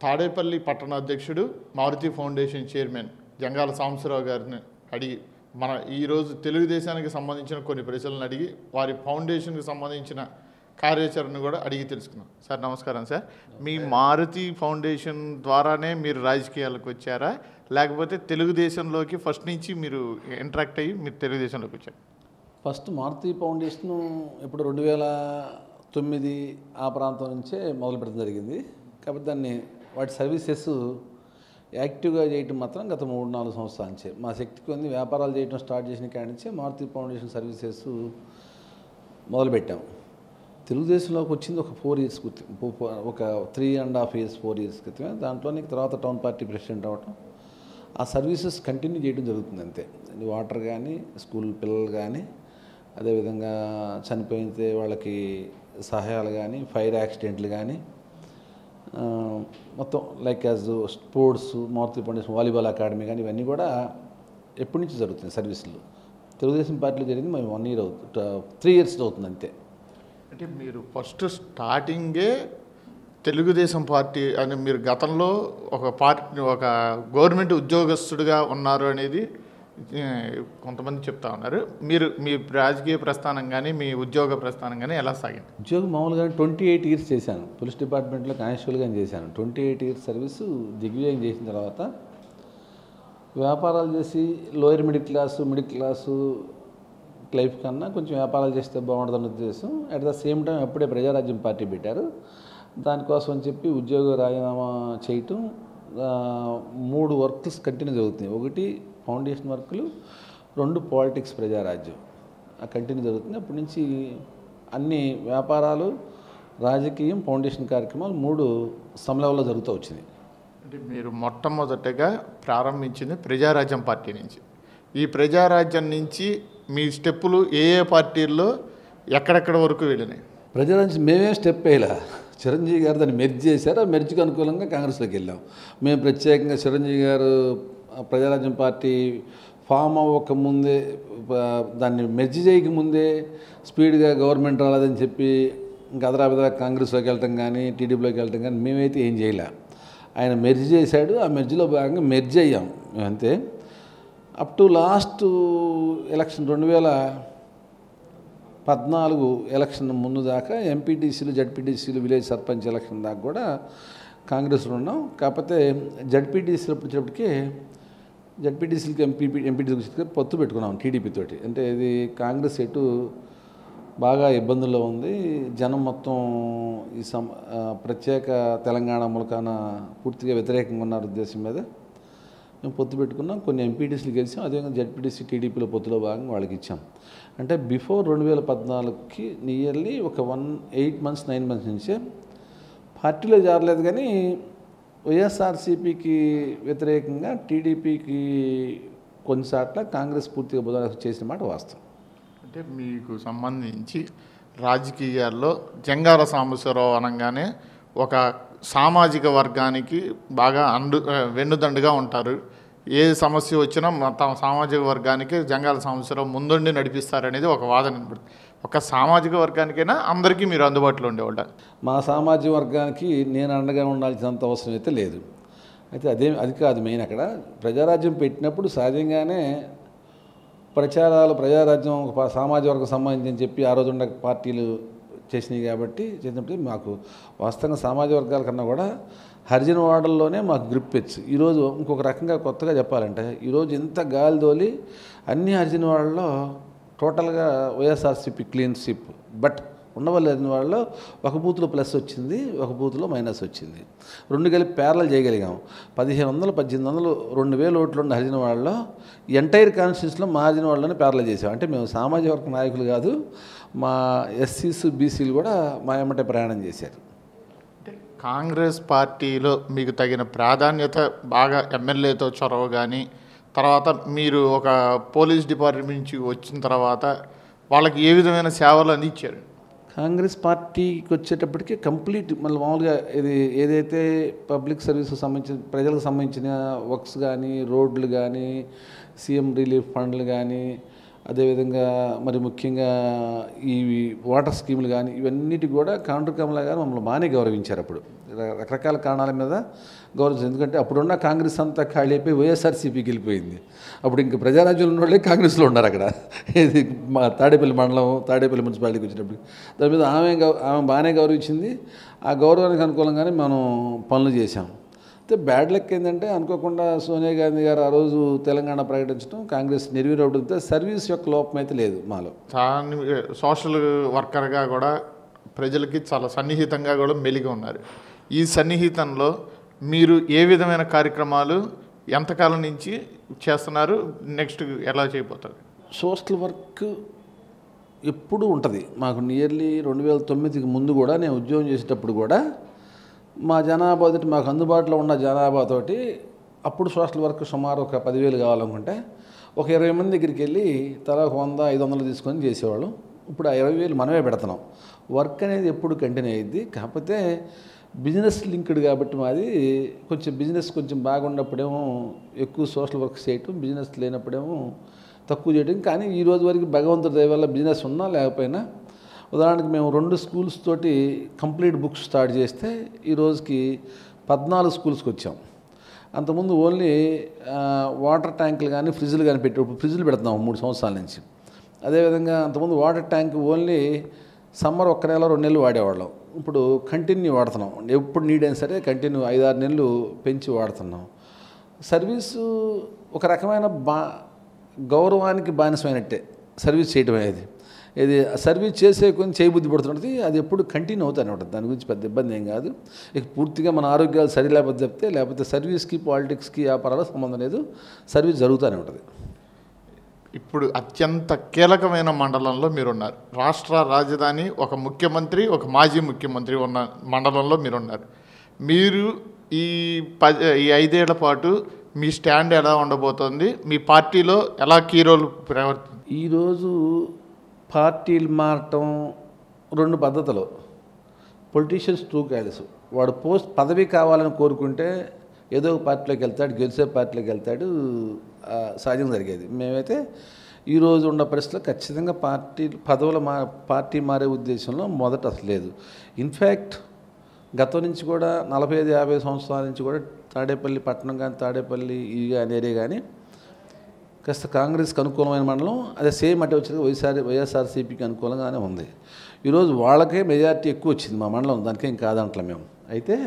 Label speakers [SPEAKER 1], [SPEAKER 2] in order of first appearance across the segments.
[SPEAKER 1] తాడేపల్లి పట్టణ అధ్యక్షుడు Maruti foundation chairman Jangala Sambasivarao గారిని అడిగి మన ఈరోజు తెలుగుదేశానికి సంబంధించిన కొన్ని ప్రశ్నలను అడిగి వారి ఫౌండేషన్కి సంబంధించిన కార్యాచరణ కూడా అడిగి తెలుసుకుందాం సార్ నమస్కారం సార్ మీ మారుతి ఫౌండేషన్ ద్వారానే మీరు రాజకీయాలకు వచ్చారా లేకపోతే తెలుగుదేశంలోకి ఫస్ట్ నుంచి మీరు ఇంటరాక్ట్ అయ్యి మీరు తెలుగుదేశంలోకి వచ్చారు
[SPEAKER 2] ఫస్ట్ మారుతి ఫౌండేషన్ ఇప్పుడు రెండు వేల తొమ్మిది ఆ ప్రాంతం నుంచే మొదలు పెట్టడం జరిగింది కాబట్టి దాన్ని వాటి సర్వీసెస్ యాక్టివ్గా చేయటం మాత్రం గత మూడు నాలుగు సంవత్సరాల నుంచే మా శక్తి కొన్ని వ్యాపారాలు చేయడం స్టార్ట్ చేసిన కాడి నుంచే మారుతి ఫౌండేషన్ సర్వీసెస్ మొదలుపెట్టాం తెలుగుదేశంలోకి వచ్చింది ఒక ఫోర్ ఇయర్స్ ఒక three and half years four years క్రితమే దాంట్లోనే తర్వాత టౌన్ పార్టీ ప్రెసిడెంట్ అవ్వటం ఆ సర్వీసెస్ కంటిన్యూ చేయడం జరుగుతుంది అంతే వాటర్ కానీ స్కూల్ పిల్లలు కానీ అదేవిధంగా చనిపోయితే వాళ్ళకి సహాయాలు కానీ ఫైర్ యాక్సిడెంట్లు కానీ ఆ, మొత్తం like as sports Maruti foundation volleyball academy కానీ ఇవన్నీ కూడా ఎప్పటి నుంచి జరుగుతున్నాయి సర్వీసులు తెలుగుదేశం పార్టీలో జరిగింది మేము వన్ ఇయర్ అవుతుంది త్రీ ఇయర్స్ అవుతుంది అంతే
[SPEAKER 1] అంటే మీరు ఫస్ట్ స్టార్టింగే తెలుగుదేశం పార్టీ అని మీరు గతంలో ఒక పార్టీ ఒక గవర్నమెంట్ ఉద్యోగస్తుడిగా ఉన్నారు అనేది ఏ, కొంతమంది చెప్తా ఉన్నారు మీరు మీ రాజకీయ ప్రస్థానం కానీ మీ ఉద్యోగ ప్రస్థానం కానీ ఎలా సాగింది
[SPEAKER 2] ఉద్యోగం మామూలుగా ట్వంటీ ఎయిట్ ఇయర్స్ చేశాను పోలీస్ డిపార్ట్మెంట్లో కానిస్టేబుల్గా చేశాను ట్వంటీ ఎయిట్ ఇయర్స్ సర్వీసు దిగ్విజయం చేసిన తర్వాత వ్యాపారాలు చేసి lower middle class middle class life కన్నా కొంచెం వ్యాపారాలు చేస్తే బాగుంటుందన్న ఉద్దేశం అట్ ద సేమ్ టైం అప్పుడే ప్రజారాజ్యం పార్టీ పెట్టారు దానికోసం అని చెప్పి ఉద్యోగ రాజీనామా చేయటం ఆ, మూడు వర్క్స్ కంటిన్యూ జరుగుతున్నాయి ఒకటి ఫౌండేషన్ వర్కులు రెండు పాలిటిక్స్ ప్రజారాజ్యం ఆ కంటిన్యూ జరుగుతుంది అప్పటి నుంచి అన్ని వ్యాపారాలు రాజకీయం ఫౌండేషన్ కార్యక్రమాలు మూడు సమలవల్లో జరుగుతూ వచ్చింది
[SPEAKER 1] అంటే మీరు మొట్టమొదటగా ప్రారంభించింది ప్రజారాజ్యం పార్టీ నుంచి ఈ ప్రజారాజ్యం నుంచి మీ స్టెప్పులు ఏ ఏ పార్టీల్లో ఎక్కడెక్కడ వరకు వెళ్ళినాయి
[SPEAKER 2] ప్రజారాజ్యం మేమే స్టెప్ వేయలే చిరంజీవి గారు దాన్ని మెర్జ్ చేశారు ఆ మెర్జ్కి అనుకూలంగా కాంగ్రెస్లోకి వెళ్ళాం మేము ప్రత్యేకంగా చిరంజీవి గారు ఆ ప్రజారాజ్యం పార్టీ ఫామ్ అవ్వక ముందే ఆ, దాన్ని మెర్జ్ చేయక ముందే స్పీడ్గా గవర్నమెంట్ రాలేదని చెప్పి ఇంకా అదరాబెదరా కాంగ్రెస్లోకి వెళ్ళటం కానీ టీడీపీలోకి వెళ్ళటం కానీ మేమైతే ఏం చేయలే ఆయన మెర్జ్ చేశాడు ఆ మెర్జ్లో భాగంగా మెర్జ్ అయ్యాం మేమంతే అప్ టు లాస్ట్ ఎలక్షన్ రెండు వేల పద్నాలుగు ఎలక్షన్ ముందు దాకా ఎంపీటీసీలు జడ్పీటీసీలు విలేజ్ సర్పంచ్ ఎలక్షన్ దాకా కూడా కాంగ్రెస్లో ఉన్నాం కాకపోతే జడ్పీటీసీలు వచ్చేటప్పటికి జడ్పీటీసీలకి ఎంపీ ఎంపీటీసీకి వచ్చేటప్పటికి పొత్తు పెట్టుకున్నాం టీడీపీ తోటి అంటే ఇది కాంగ్రెస్ ఎటు బాగా ఇబ్బందుల్లో ఉంది జనం మొత్తం ఈ సమ ఆ, ప్రత్యేక తెలంగాణ ములకాన పూర్తిగా వ్యతిరేకంగా ఉన్నారు ఉద్దేశం మీద మేము పొత్తు పెట్టుకున్నాం కొన్ని ఎంపీటీసీలు గెలిచాం అదేవిధంగా జడ్పీటీసీ టీడీపీలో పొత్తులో భాగంగా వాళ్ళకి ఇచ్చాం అంటే బిఫోర్ రెండు వేల పద్నాలుగుకి నియర్లీ ఒక one eight months nine months నుంచే పార్టీలో జారలేదు కానీ వైఎస్ఆర్సీపీకి వ్యతిరేకంగా టీడీపీకి కొన్నిసార్లు కాంగ్రెస్ పూర్తిగా బుధ చేసిన మాట వాస్తవం
[SPEAKER 1] అంటే మీకు సంబంధించి రాజకీయాల్లో జంగార సాంబశివరావు అనగానే ఒక సామాజిక వర్గానికి బాగా అండు ఆ, వెన్నుదండుగా ఉంటారు ఏ సమస్య వచ్చినా మా తమ సామాజిక వర్గానికి జంగాల సాంబశివరావు ముందుండి నడిపిస్తారనేది ఒక వాదన వినపడుతుంది. ఒక సామాజిక వర్గానికైనా అందరికీ మీరు అందుబాటులో ఉండేవాళ్ళ
[SPEAKER 2] మా సామాజిక వర్గానికి నేను అండగా ఉండాల్సినంత అవసరం అయితే లేదు అయితే అదే అది కాదు మెయిన్ అక్కడ ప్రజారాజ్యం పెట్టినప్పుడు సహజంగానే ప్రచారాలు ప్రజారాజ్యం ఒక ప- సామాజిక వర్గం సంబంధించి అని చెప్పి ఆ రోజు ఉన్న పార్టీలు చేసినాయి కాబట్టి చేసినప్పుడు మాకు వాస్తవంగా సామాజిక వర్గాల కన్నా కూడా హరిజన వాడల్లోనే మాకు గ్రిప్ పెచ్చు ఈరోజు ఇంకొక రకంగా కొత్తగా చెప్పాలంటే ఈరోజు ఇంత గాలి తోలి అన్ని హరిజన వాళ్ళలో టోటల్గా వైఎస్ఆర్సీపీ క్లీన్ స్విప్ బట్ ఉండవల్లిన వాళ్ళలో ఒక బూత్లో ప్లస్ వచ్చింది ఒక బూత్లో మైనస్ వచ్చింది రెండు కలిపి పేర్లు చేయగలిగాం పదిహేను వందలు పద్దెనిమిది వందలు రెండు వేలు ఓట్లు ఉన్న హరిజన వాళ్ళలో ఎంటైర్ కాన్స్టిట్యూన్స్లో మా హరిజన వాళ్ళని పేర్లు చేసాం అంటే మేము సామాజిక వర్గ నాయకులు కాదు మా ఎస్సీస్ బీసీలు కూడా మా ఎమ్మటే ప్రయాణం చేశారు
[SPEAKER 1] అంటే కాంగ్రెస్ పార్టీలో మీకు తగిన ప్రాధాన్యత బాగా ఎమ్మెల్యేతో చొరవ కానీ తర్వాత మీరు ఒక పోలీస్ డిపార్ట్మెంట్ నుంచి వచ్చిన తర్వాత వాళ్ళకి ఏ విధమైన సేవలు అందించారు
[SPEAKER 2] కాంగ్రెస్ పార్టీకి వచ్చేటప్పటికి కంప్లీట్ మళ్ళీ మామూలుగా ఇది ఏదైతే పబ్లిక్ సర్వీస్ సంబంధించిన ప్రజలకు సంబంధించిన వర్క్స్ కానీ రోడ్లు కానీ సీఎం రిలీఫ్ ఫండ్లు కానీ అదేవిధంగా మరి ముఖ్యంగా ఈ వాటర్ స్కీములు కానీ ఇవన్నిటి కూడా కాండ్రు కమల గారు మమ్మల్ని బాగానే గౌరవించారు అప్పుడు ర- రకరకాల కారణాల మీద గౌరవించారు ఎందుకంటే అప్పుడున్న కాంగ్రెస్ అంతా ఖాళీ అయిపోయి వైఎస్ఆర్సీపీకి వెళ్ళిపోయింది అప్పుడు ఇంక ప్రజారాజ్యంలో ఉన్న వాళ్ళే కాంగ్రెస్లో ఉన్నారు అక్కడ ఇది మా తాడేపల్లి మండలం తాడేపల్లి మున్సిపాలిటీకి వచ్చినప్పుడు దాని మీద ఆమె గౌ- ఆమె బాగానే గౌరవించింది ఆ గౌరవానికి అనుకూలంగానే మనం పనులు చేశాం అయితే బ్యాడ్ లక్ ఏంటంటే అనుకోకుండా సోనియా గాంధీ గారు ఆ రోజు తెలంగాణ ప్రకటించడం కాంగ్రెస్ నిర్వీర్యవడంతో సర్వీస్ యొక్క లోపం అయితే లేదు మాలో
[SPEAKER 1] దాని సోషల్ వర్కర్గా కూడా ప్రజలకి చాలా సన్నిహితంగా కూడా మెలిగి ఉన్నారు ఈ సన్నిహితంలో మీరు ఏ విధమైన కార్యక్రమాలు ఎంతకాలం నుంచి చేస్తున్నారు నెక్స్ట్ ఎలా చేయబోతారు
[SPEAKER 2] సోషల్ వర్క్ ఎప్పుడూ ఉంటుంది మాకు నియర్లీ రెండు వేల తొమ్మిదికి ముందు కూడా నేను ఉద్యోగం చేసేటప్పుడు కూడా మా జనాభా తోటి మాకు అందుబాటులో ఉన్న జనాభాతోటి అప్పుడు సోషల్ వర్క్ సుమారు ఒక పదివేలు కావాలనుకుంటే ఒక ఇరవై మంది దగ్గరికి వెళ్ళి తలా ఒక వంద ఐదు వందలు తీసుకొని చేసేవాళ్ళం ఇప్పుడు ఆ ఇరవై వేలు మనమే పెడుతున్నాం వర్క్ అనేది ఎప్పుడు కంటిన్యూ అయ్యిద్ది కాకపోతే బిజినెస్ లింక్డ్ కాబట్టి మాది కొంచెం బిజినెస్ కొంచెం బాగున్నప్పుడేమో ఎక్కువ సోషల్ వర్క్ చేయటం బిజినెస్ లేనప్పుడేమో తక్కువ చేయడం కానీ ఈ రోజు వరకు భగవంతుడి దయ వల్ల బిజినెస్ ఉన్నా లేకపోయినా ఉదాహరణకి మేము రెండు స్కూల్స్ తోటి కంప్లీట్ బుక్స్ స్టార్ట్ చేస్తే ఈ రోజుకి పద్నాలుగు స్కూల్స్కి వచ్చాం అంతకుముందు ఓన్లీ ఆ, వాటర్ ట్యాంకులు కానీ ఫ్రిడ్జ్లు కానీ పెట్టి ఇప్పుడు ఫ్రిడ్జ్లు పెడుతున్నాం మూడు సంవత్సరాల నుంచి అదేవిధంగా అంతకుముందు వాటర్ ట్యాంక్ ఓన్లీ సమ్మర్ ఒక్క నెల రెండు నెలలు వాడేవాళ్ళం ఇప్పుడు కంటిన్యూ వాడుతున్నాం ఎప్పుడు నీడ్ అయినా సరే కంటిన్యూ ఐదారు నెలలు పెంచి వాడుతున్నాం సర్వీసు ఒక రకమైన బా గౌరవానికి బానిసమైనట్టే సర్వీస్ చేయడం అనేది ఇది సర్వీస్ చేసే కొంచెం చేయబుద్ధి పడుతున్నది అది ఎప్పుడు కంటిన్యూ అవుతానే ఉంటుంది దాని గురించి పెద్ద ఇబ్బంది ఏం కాదు ఇక పూర్తిగా మన ఆరోగ్యాలు సరి లేకపోతే చెప్తే లేకపోతే సర్వీస్కి పాలిటిక్స్కి వ్యాపారాలకు సంబంధం లేదు సర్వీస్ జరుగుతూనే ఉంటుంది
[SPEAKER 1] ఇప్పుడు అత్యంత కీలకమైన మండలంలో మీరున్నారు రాష్ట్ర రాజధాని ఒక ముఖ్యమంత్రి ఒక మాజీ ముఖ్యమంత్రి ఉన్న మండలంలో మీరున్నారు మీరు ఈ ప ఈ ఐదేళ్ల పాటు మీ స్టాండ్ ఎలా ఉండబోతోంది మీ పార్టీలో ఎలా కీ రోల్ ప్రవర్తి
[SPEAKER 2] ఈరోజు పార్టీలు మారటం రెండు పద్ధతులు పొలిటీషియన్స్ టూ క్యాలిస్ వాడు పోస్ట్ పదవి కావాలని కోరుకుంటే ఏదో ఒక పార్టీలోకి వెళ్తాడు గెలిచే పార్టీలోకి వెళ్తాడు ఆ, సహజంగా జరిగేది మేమైతే ఈరోజు ఉన్న పరిస్థితిలో ఖచ్చితంగా పార్టీ పదవుల మా పార్టీ మారే ఉద్దేశంలో మొదట అసలు లేదు ఇన్ఫ్యాక్ట్ గతం నుంచి కూడా నలభై ఐదు యాభై సంవత్సరాల నుంచి కూడా తాడేపల్లి పట్టణం కానీ తాడేపల్లి ఈ కానీ ఏరియా కానీ కాస్త కాంగ్రెస్కి అనుకూలమైన మండలం అదే సేమ్ అంటే వచ్చింది వైఎస్ఆర్ వైఎస్ఆర్సీపీకి అనుకూలంగానే ఉంది ఈరోజు వాళ్ళకే మెజారిటీ ఎక్కువ వచ్చింది మా మండలం దానికేం కాదంటలే మేము అయితే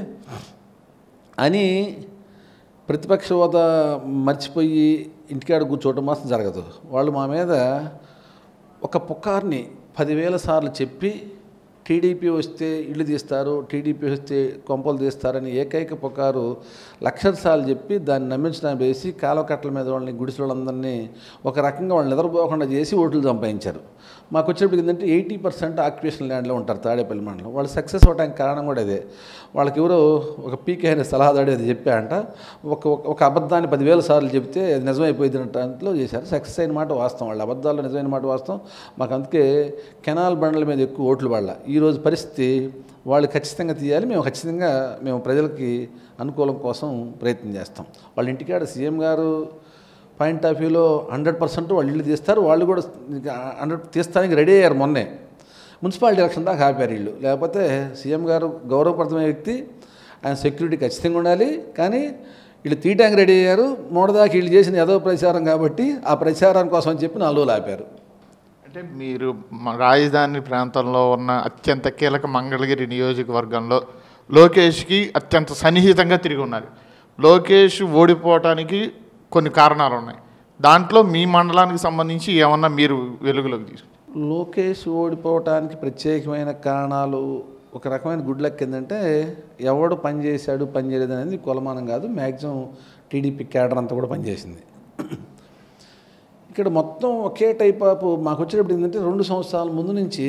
[SPEAKER 2] అని ప్రతిపక్ష హోదా మర్చిపోయి ఇంటికాడ కూర్చోవటం మాత్రం జరగదు వాళ్ళు మా మీద ఒక పుకార్ని పదివేల సార్లు చెప్పి టీడీపీ వస్తే ఇళ్ళు తీస్తారు టీడీపీ వస్తే కొంపలు తీస్తారని ఏకైక పుకారు లక్షల సార్లు చెప్పి దాన్ని నమ్మించడానికి వేసి కాలకట్టల మీద వాళ్ళని గుడిసెల వాళ్ళందరినీ ఒక రకంగా వాళ్ళని నిద్రపోకుండా చేసి ఓట్లు సంపాదించారు మాకు వచ్చేప్పటికి ఏంటంటే ఎయిటీ పర్సెంట్ ఆక్యుపేషన్ ల్యాండ్లో ఉంటారు తాడేపల్లి మండలం వాళ్ళు సక్సెస్ అవడానికి కారణం కూడా అదే వాళ్ళకి ఎవరో ఒక పీకే అయిన సలహాదాడు అది చెప్పారంట ఒక ఒక- ఒక అబద్ధాన్ని పదివేల సార్లు చెప్తే అది నిజమైపోయింది దాంట్లో చేశారు సక్సెస్ అయిన మాట వాస్తవం వాళ్ళు అబద్ధాల్లో నిజమైన మాట వాస్తవం మాకు అందుకే కెనాల్ బండ్ల మీద ఎక్కువ ఓట్లు వాళ్ళ ఈరోజు పరిస్థితి వాళ్ళు ఖచ్చితంగా తీయాలి మేము ఖచ్చితంగా మేము ప్రజలకి అనుకూలం కోసం ప్రయత్నం చేస్తాం వాళ్ళ ఇంటికాడ సీఎం గారు పాయింట్ ఆఫ్ వ్యూలో హండ్రెడ్ పర్సెంట్ వాళ్ళు ఇల్లు తీస్తారు వాళ్ళు కూడా హండ్రెడ్ తీస్తానికి రెడీ అయ్యారు మొన్నే మున్సిపాలిటీ ఎలక్షన్ దాకా ఆపారు వీళ్ళు లేకపోతే సీఎం గారు గౌరవప్రదమైన వ్యక్తి ఆయన సెక్యూరిటీ ఖచ్చితంగా ఉండాలి కానీ వీళ్ళు తీయడానికి రెడీ అయ్యారు మూడదాకా వీళ్ళు చేసిన ఏదో ప్రచారం కాబట్టి ఆ ప్రచారం కోసం అని చెప్పి నాలుగు రోజులు ఆపారు
[SPEAKER 1] అంటే మీరు మ- రాజధాని ప్రాంతంలో ఉన్న అత్యంత కీలక మంగళగిరి నియోజకవర్గంలో లోకేష్కి అత్యంత సన్నిహితంగా తిరిగి ఉన్నారు లోకేష్ ఓడిపోవటానికి కొన్ని కారణాలు ఉన్నాయి దాంట్లో మీ మండలానికి సంబంధించి ఏమన్నా మీరు వెలుగులోకి తీసుకు
[SPEAKER 2] లోకేష్ ఓడిపోవటానికి ప్రత్యేకమైన కారణాలు ఒక రకమైన గుడ్ లక్ ఏంటంటే ఎవడు పని చేశాడు పని చేయలేదు అనేది కొలమానం కాదు మ్యాక్సిమం టీడీపీ క్యాడర్ అంతా కూడా పనిచేసింది ఇక్కడ మొత్తం ఒకే టైప్ ఆఫ్ మాకు వచ్చేటప్పుడు ఏంటంటే రెండు సంవత్సరాల ముందు నుంచి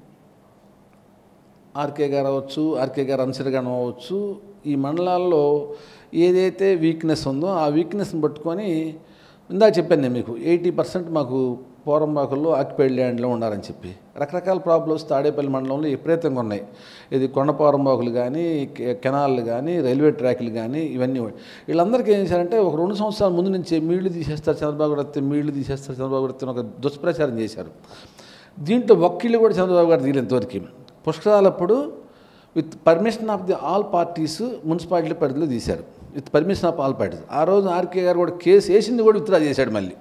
[SPEAKER 2] ఆర్కే గారు అవ్వచ్చు ఆర్కే గారు అనుసరిగణం అవ్వచ్చు ఈ మండలాల్లో ఏదైతే వీక్నెస్ ఉందో ఆ వీక్నెస్ని పట్టుకొని ఇందాక చెప్పాను నేను మీకు ఎయిటీ పర్సెంట్ మాకు పోరంబాకుల్లో ఆక్యుపైడ్ ల్యాండ్లో ఉన్నారని చెప్పి రకరకాల ప్రాబ్లమ్స్ తాడేపల్లి మండలంలో విపరీతంగా ఉన్నాయి ఇది కొండ పోరంబాకులు కానీ కె- కెనాళ్ళు కానీ రైల్వే ట్రాక్లు కానీ ఇవన్నీ ఉన్నాయి. వీళ్ళందరికీ ఏం చేశారంటే ఒక రెండు సంవత్సరాల ముందు నుంచి మీళ్లు తీసేస్తారు చంద్రబాబు గారు వస్తే మీళ్లు తీసేస్తారు చంద్రబాబు గారు వస్తే అని ఒక దుష్ప్రచారం చేశారు దీంట్లో ఒక్కళ్ళు కూడా చంద్రబాబు గారు తీయలేదు ఇంతవరకు పుష్కరాలప్పుడు with permission of the all parties municipality పరిధిలో తీశారు with permission of all parties ఆ రోజు ఆర్కే గారు కూడా కేసు వేసింది కూడా విత్డ్రా చేశాడు మళ్ళీ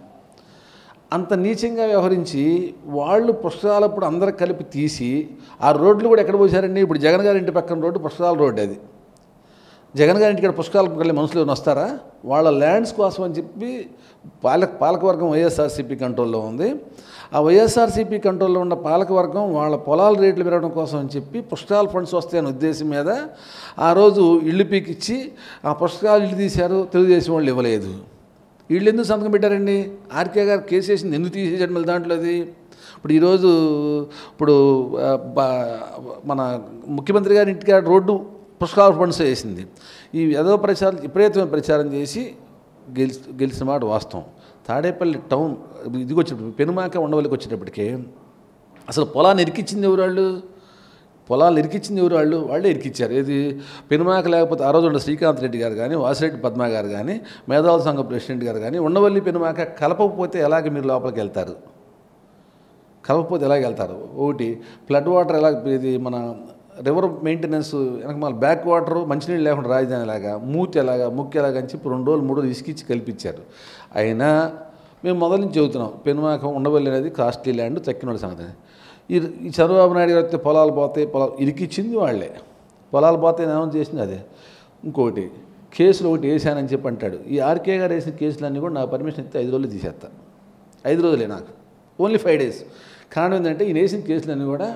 [SPEAKER 2] అంత నీచంగా వ్యవహరించి వాళ్ళు పుష్కరాలప్పుడు అందరు కలిపి తీసి ఆ రోడ్లు కూడా ఎక్కడ పోసారండి ఇప్పుడు జగన్ గారి ఇంటి పక్కన రోడ్డు పుష్కరాల రోడ్డు అది జగన్ గారి ఇంటికి పుష్కరాలకు వెళ్ళి మనుషులు ఏమైనా వస్తారా వాళ్ళ ల్యాండ్స్ కోసం అని చెప్పి పాలక పాలకవర్గం వైఎస్ఆర్సీపీ కంట్రోల్లో ఉంది ఆ వైఎస్ఆర్సీపీ కంట్రోల్లో ఉన్న పాలకవర్గం వాళ్ళ పొలాల రేట్లు పెరగడం కోసం అని చెప్పి పుష్కరాల ఫండ్స్ వస్తాయనే ఉద్దేశం మీద ఆ రోజు ఇల్లు పీకిచ్చి ఆ పుష్కరాలు ఇల్లు తీశారు తెలుగుదేశం వాళ్ళు ఇవ్వలేదు వీళ్ళు ఎందుకు సంతకం పెట్టారండి ఆర్కే గారు కేసు వేసింది ఎందుకు తీసేసాడు మళ్ళీ దాంట్లో అది ఇప్పుడు ఈరోజు ఇప్పుడు ఆ, బా- మన ముఖ్యమంత్రి గారి ఇంటికి ఆ రోడ్డు పుష్కరాల ఫండ్స్ వేసింది ఈ ఏదో ప్రచారం విపరీతమైన ప్రచారం చేసి గెలిచి గెలిచిన మాట వాస్తవం తాడేపల్లి టౌన్ ఇదికి వచ్చేటప్పుడు పెనుమాక ఉండవల్లికి వచ్చేటప్పటికి అసలు పొలాన్ని ఇరికిచ్చింది ఎవరు వాళ్ళు పొలాలు ఇరికిచ్చింది ఎవరు వాళ్ళు వాళ్ళే ఇరికిచ్చారు ఏది పెనుమాక లేకపోతే ఆ రోజు ఉన్న శ్రీకాంత్ రెడ్డి గారు కానీ వాసిరెడ్డి పద్మ గారు కానీ మేధావుల సంఘం ప్రెసిడెంట్ గారు కానీ ఉండవల్లి పెనుమాక కలపకపోతే ఎలాగ మీరు లోపలికి వెళ్తారు కలపకపోతే ఎలాగ వెళ్తారు ఒకటి ఫ్లడ్ వాటర్ ఎలా ఇది మన రివర్ మెయింటెనెన్స్ వెనక మన బ్యాక్ వాటర్ మంచినీళ్ళు లేకుండా రాజధాని ఎలాగా మూతి ఎలాగా ముక్కు ఎలాగా అని చెప్పి రెండు రోజులు మూడు రోజులు ఇసుకిచ్చి కల్పించారు అయినా మేము మొదలు నుంచి చెబుతున్నాం పెనుమాకం ఉండవల్లి అనేది కాస్ట్లీ ల్యాండ్ తక్కినోళ్ళ సంగతి ఈ ఈ చంద్రబాబు నాయుడు గారు వస్తే పొలాలు పోతాయి పొలాలు ఇరికిచ్చింది వాళ్ళే పొలాలు పోతాయి అనౌన్స్ చేసింది అదే ఇంకోటి కేసులు ఒకటి వేసానని చెప్పి అంటాడు ఈ ఆర్కే గారు వేసిన కేసులన్నీ కూడా నా పర్మిషన్ ఇస్తే ఐదు రోజులు తీసేస్తా ఐదు రోజులే నాకు ఓన్లీ ఫైవ్ డేస్ కారణం ఏంటంటే ఈయన వేసిన కేసులన్నీ కూడా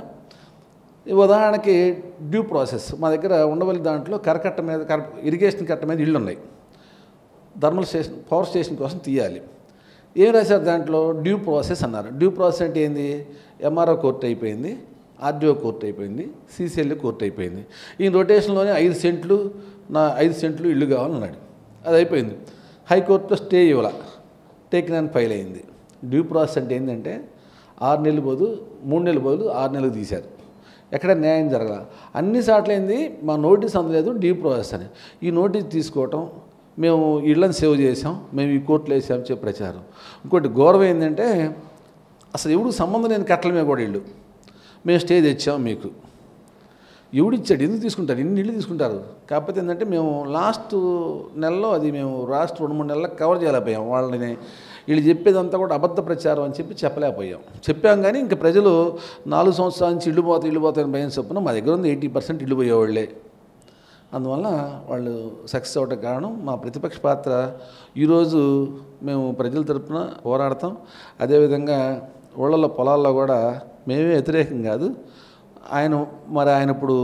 [SPEAKER 2] ఈ ఉదాహరణకి డ్యూ ప్రాసెస్ మా దగ్గర ఉండవల్లి దాంట్లో కరకట్ట మీద కర ఇరిగేషన్ కట్ట మీద ఇళ్ళు ఉన్నాయి థర్మల్ స్టేషన్ పవర్ స్టేషన్ కోసం తీయాలి ఏం రాశారు దాంట్లో డ్యూ ప్రాసెస్ అన్నారు డ్యూ ప్రాసెస్ అంటే ఏంది ఎంఆర్ఓ కోర్టు అయిపోయింది ఆర్డీఓ కోర్టు అయిపోయింది సీసీఎల్ కోర్టు అయిపోయింది ఈ రొటేషన్లోనే ఐదు సెంట్లు నా ఐదు సెంట్లు ఇల్లు కావాలన్నాడు అది అయిపోయింది హైకోర్టులో స్టే ఇవ్వాల టేకిన్ అండ్ ఫైల్ అయింది డ్యూ ప్రాసెస్ అంటే ఏంటంటే ఆరు నెలలు బదులు మూడు నెలలు బదులు ఆరు నెలలు తీశారు ఎక్కడ న్యాయం జరగల అన్ని సార్లైంది మా నోటీస్ అందలేదు డ్యూ ప్రాసెస్ అని ఈ నోటీస్ తీసుకోవటం మేము ఇళ్ళని సేవ్ చేసాం మేము ఈ కోర్టులో వేసాం చెప్పి ప్రచారం ఇంకోటి గౌరవం ఏంటంటే అసలు ఎవడు సంబంధం లేని కట్టలమే కూడా ఇల్లు మేము స్టే తెచ్చాం మీకు ఎవడిచ్చాడు ఎందుకు తీసుకుంటారు ఇన్ని ఇళ్ళు తీసుకుంటారు కాకపోతే ఏంటంటే మేము లాస్ట్ నెలలో అది మేము లాస్ట్ రెండు మూడు నెలలకు కవర్ చేయలేకపోయాం వాళ్ళని వీళ్ళు చెప్పేదంతా కూడా అబద్ధ ప్రచారం అని చెప్పి చెప్పలేకపోయాం చెప్పాం కానీ ఇంకా ప్రజలు నాలుగు సంవత్సరాల నుంచి ఇల్లు పోతాయి ఇల్లు పోతాయని భయం చొప్పున మా దగ్గర ఉంది ఎయిటీ పర్సెంట్ ఇల్లు పోయేవాళ్ళే అందువల్ల వాళ్ళు సక్సెస్ అవ్వటం కారణం మా ప్రతిపక్ష పాత్ర ఈరోజు మేము ప్రజల తరపున పోరాడతాం అదేవిధంగా ఊళ్ళలో పొలాల్లో కూడా మేమే వ్యతిరేకం కాదు ఆయన మరి ఆయన ఇప్పుడు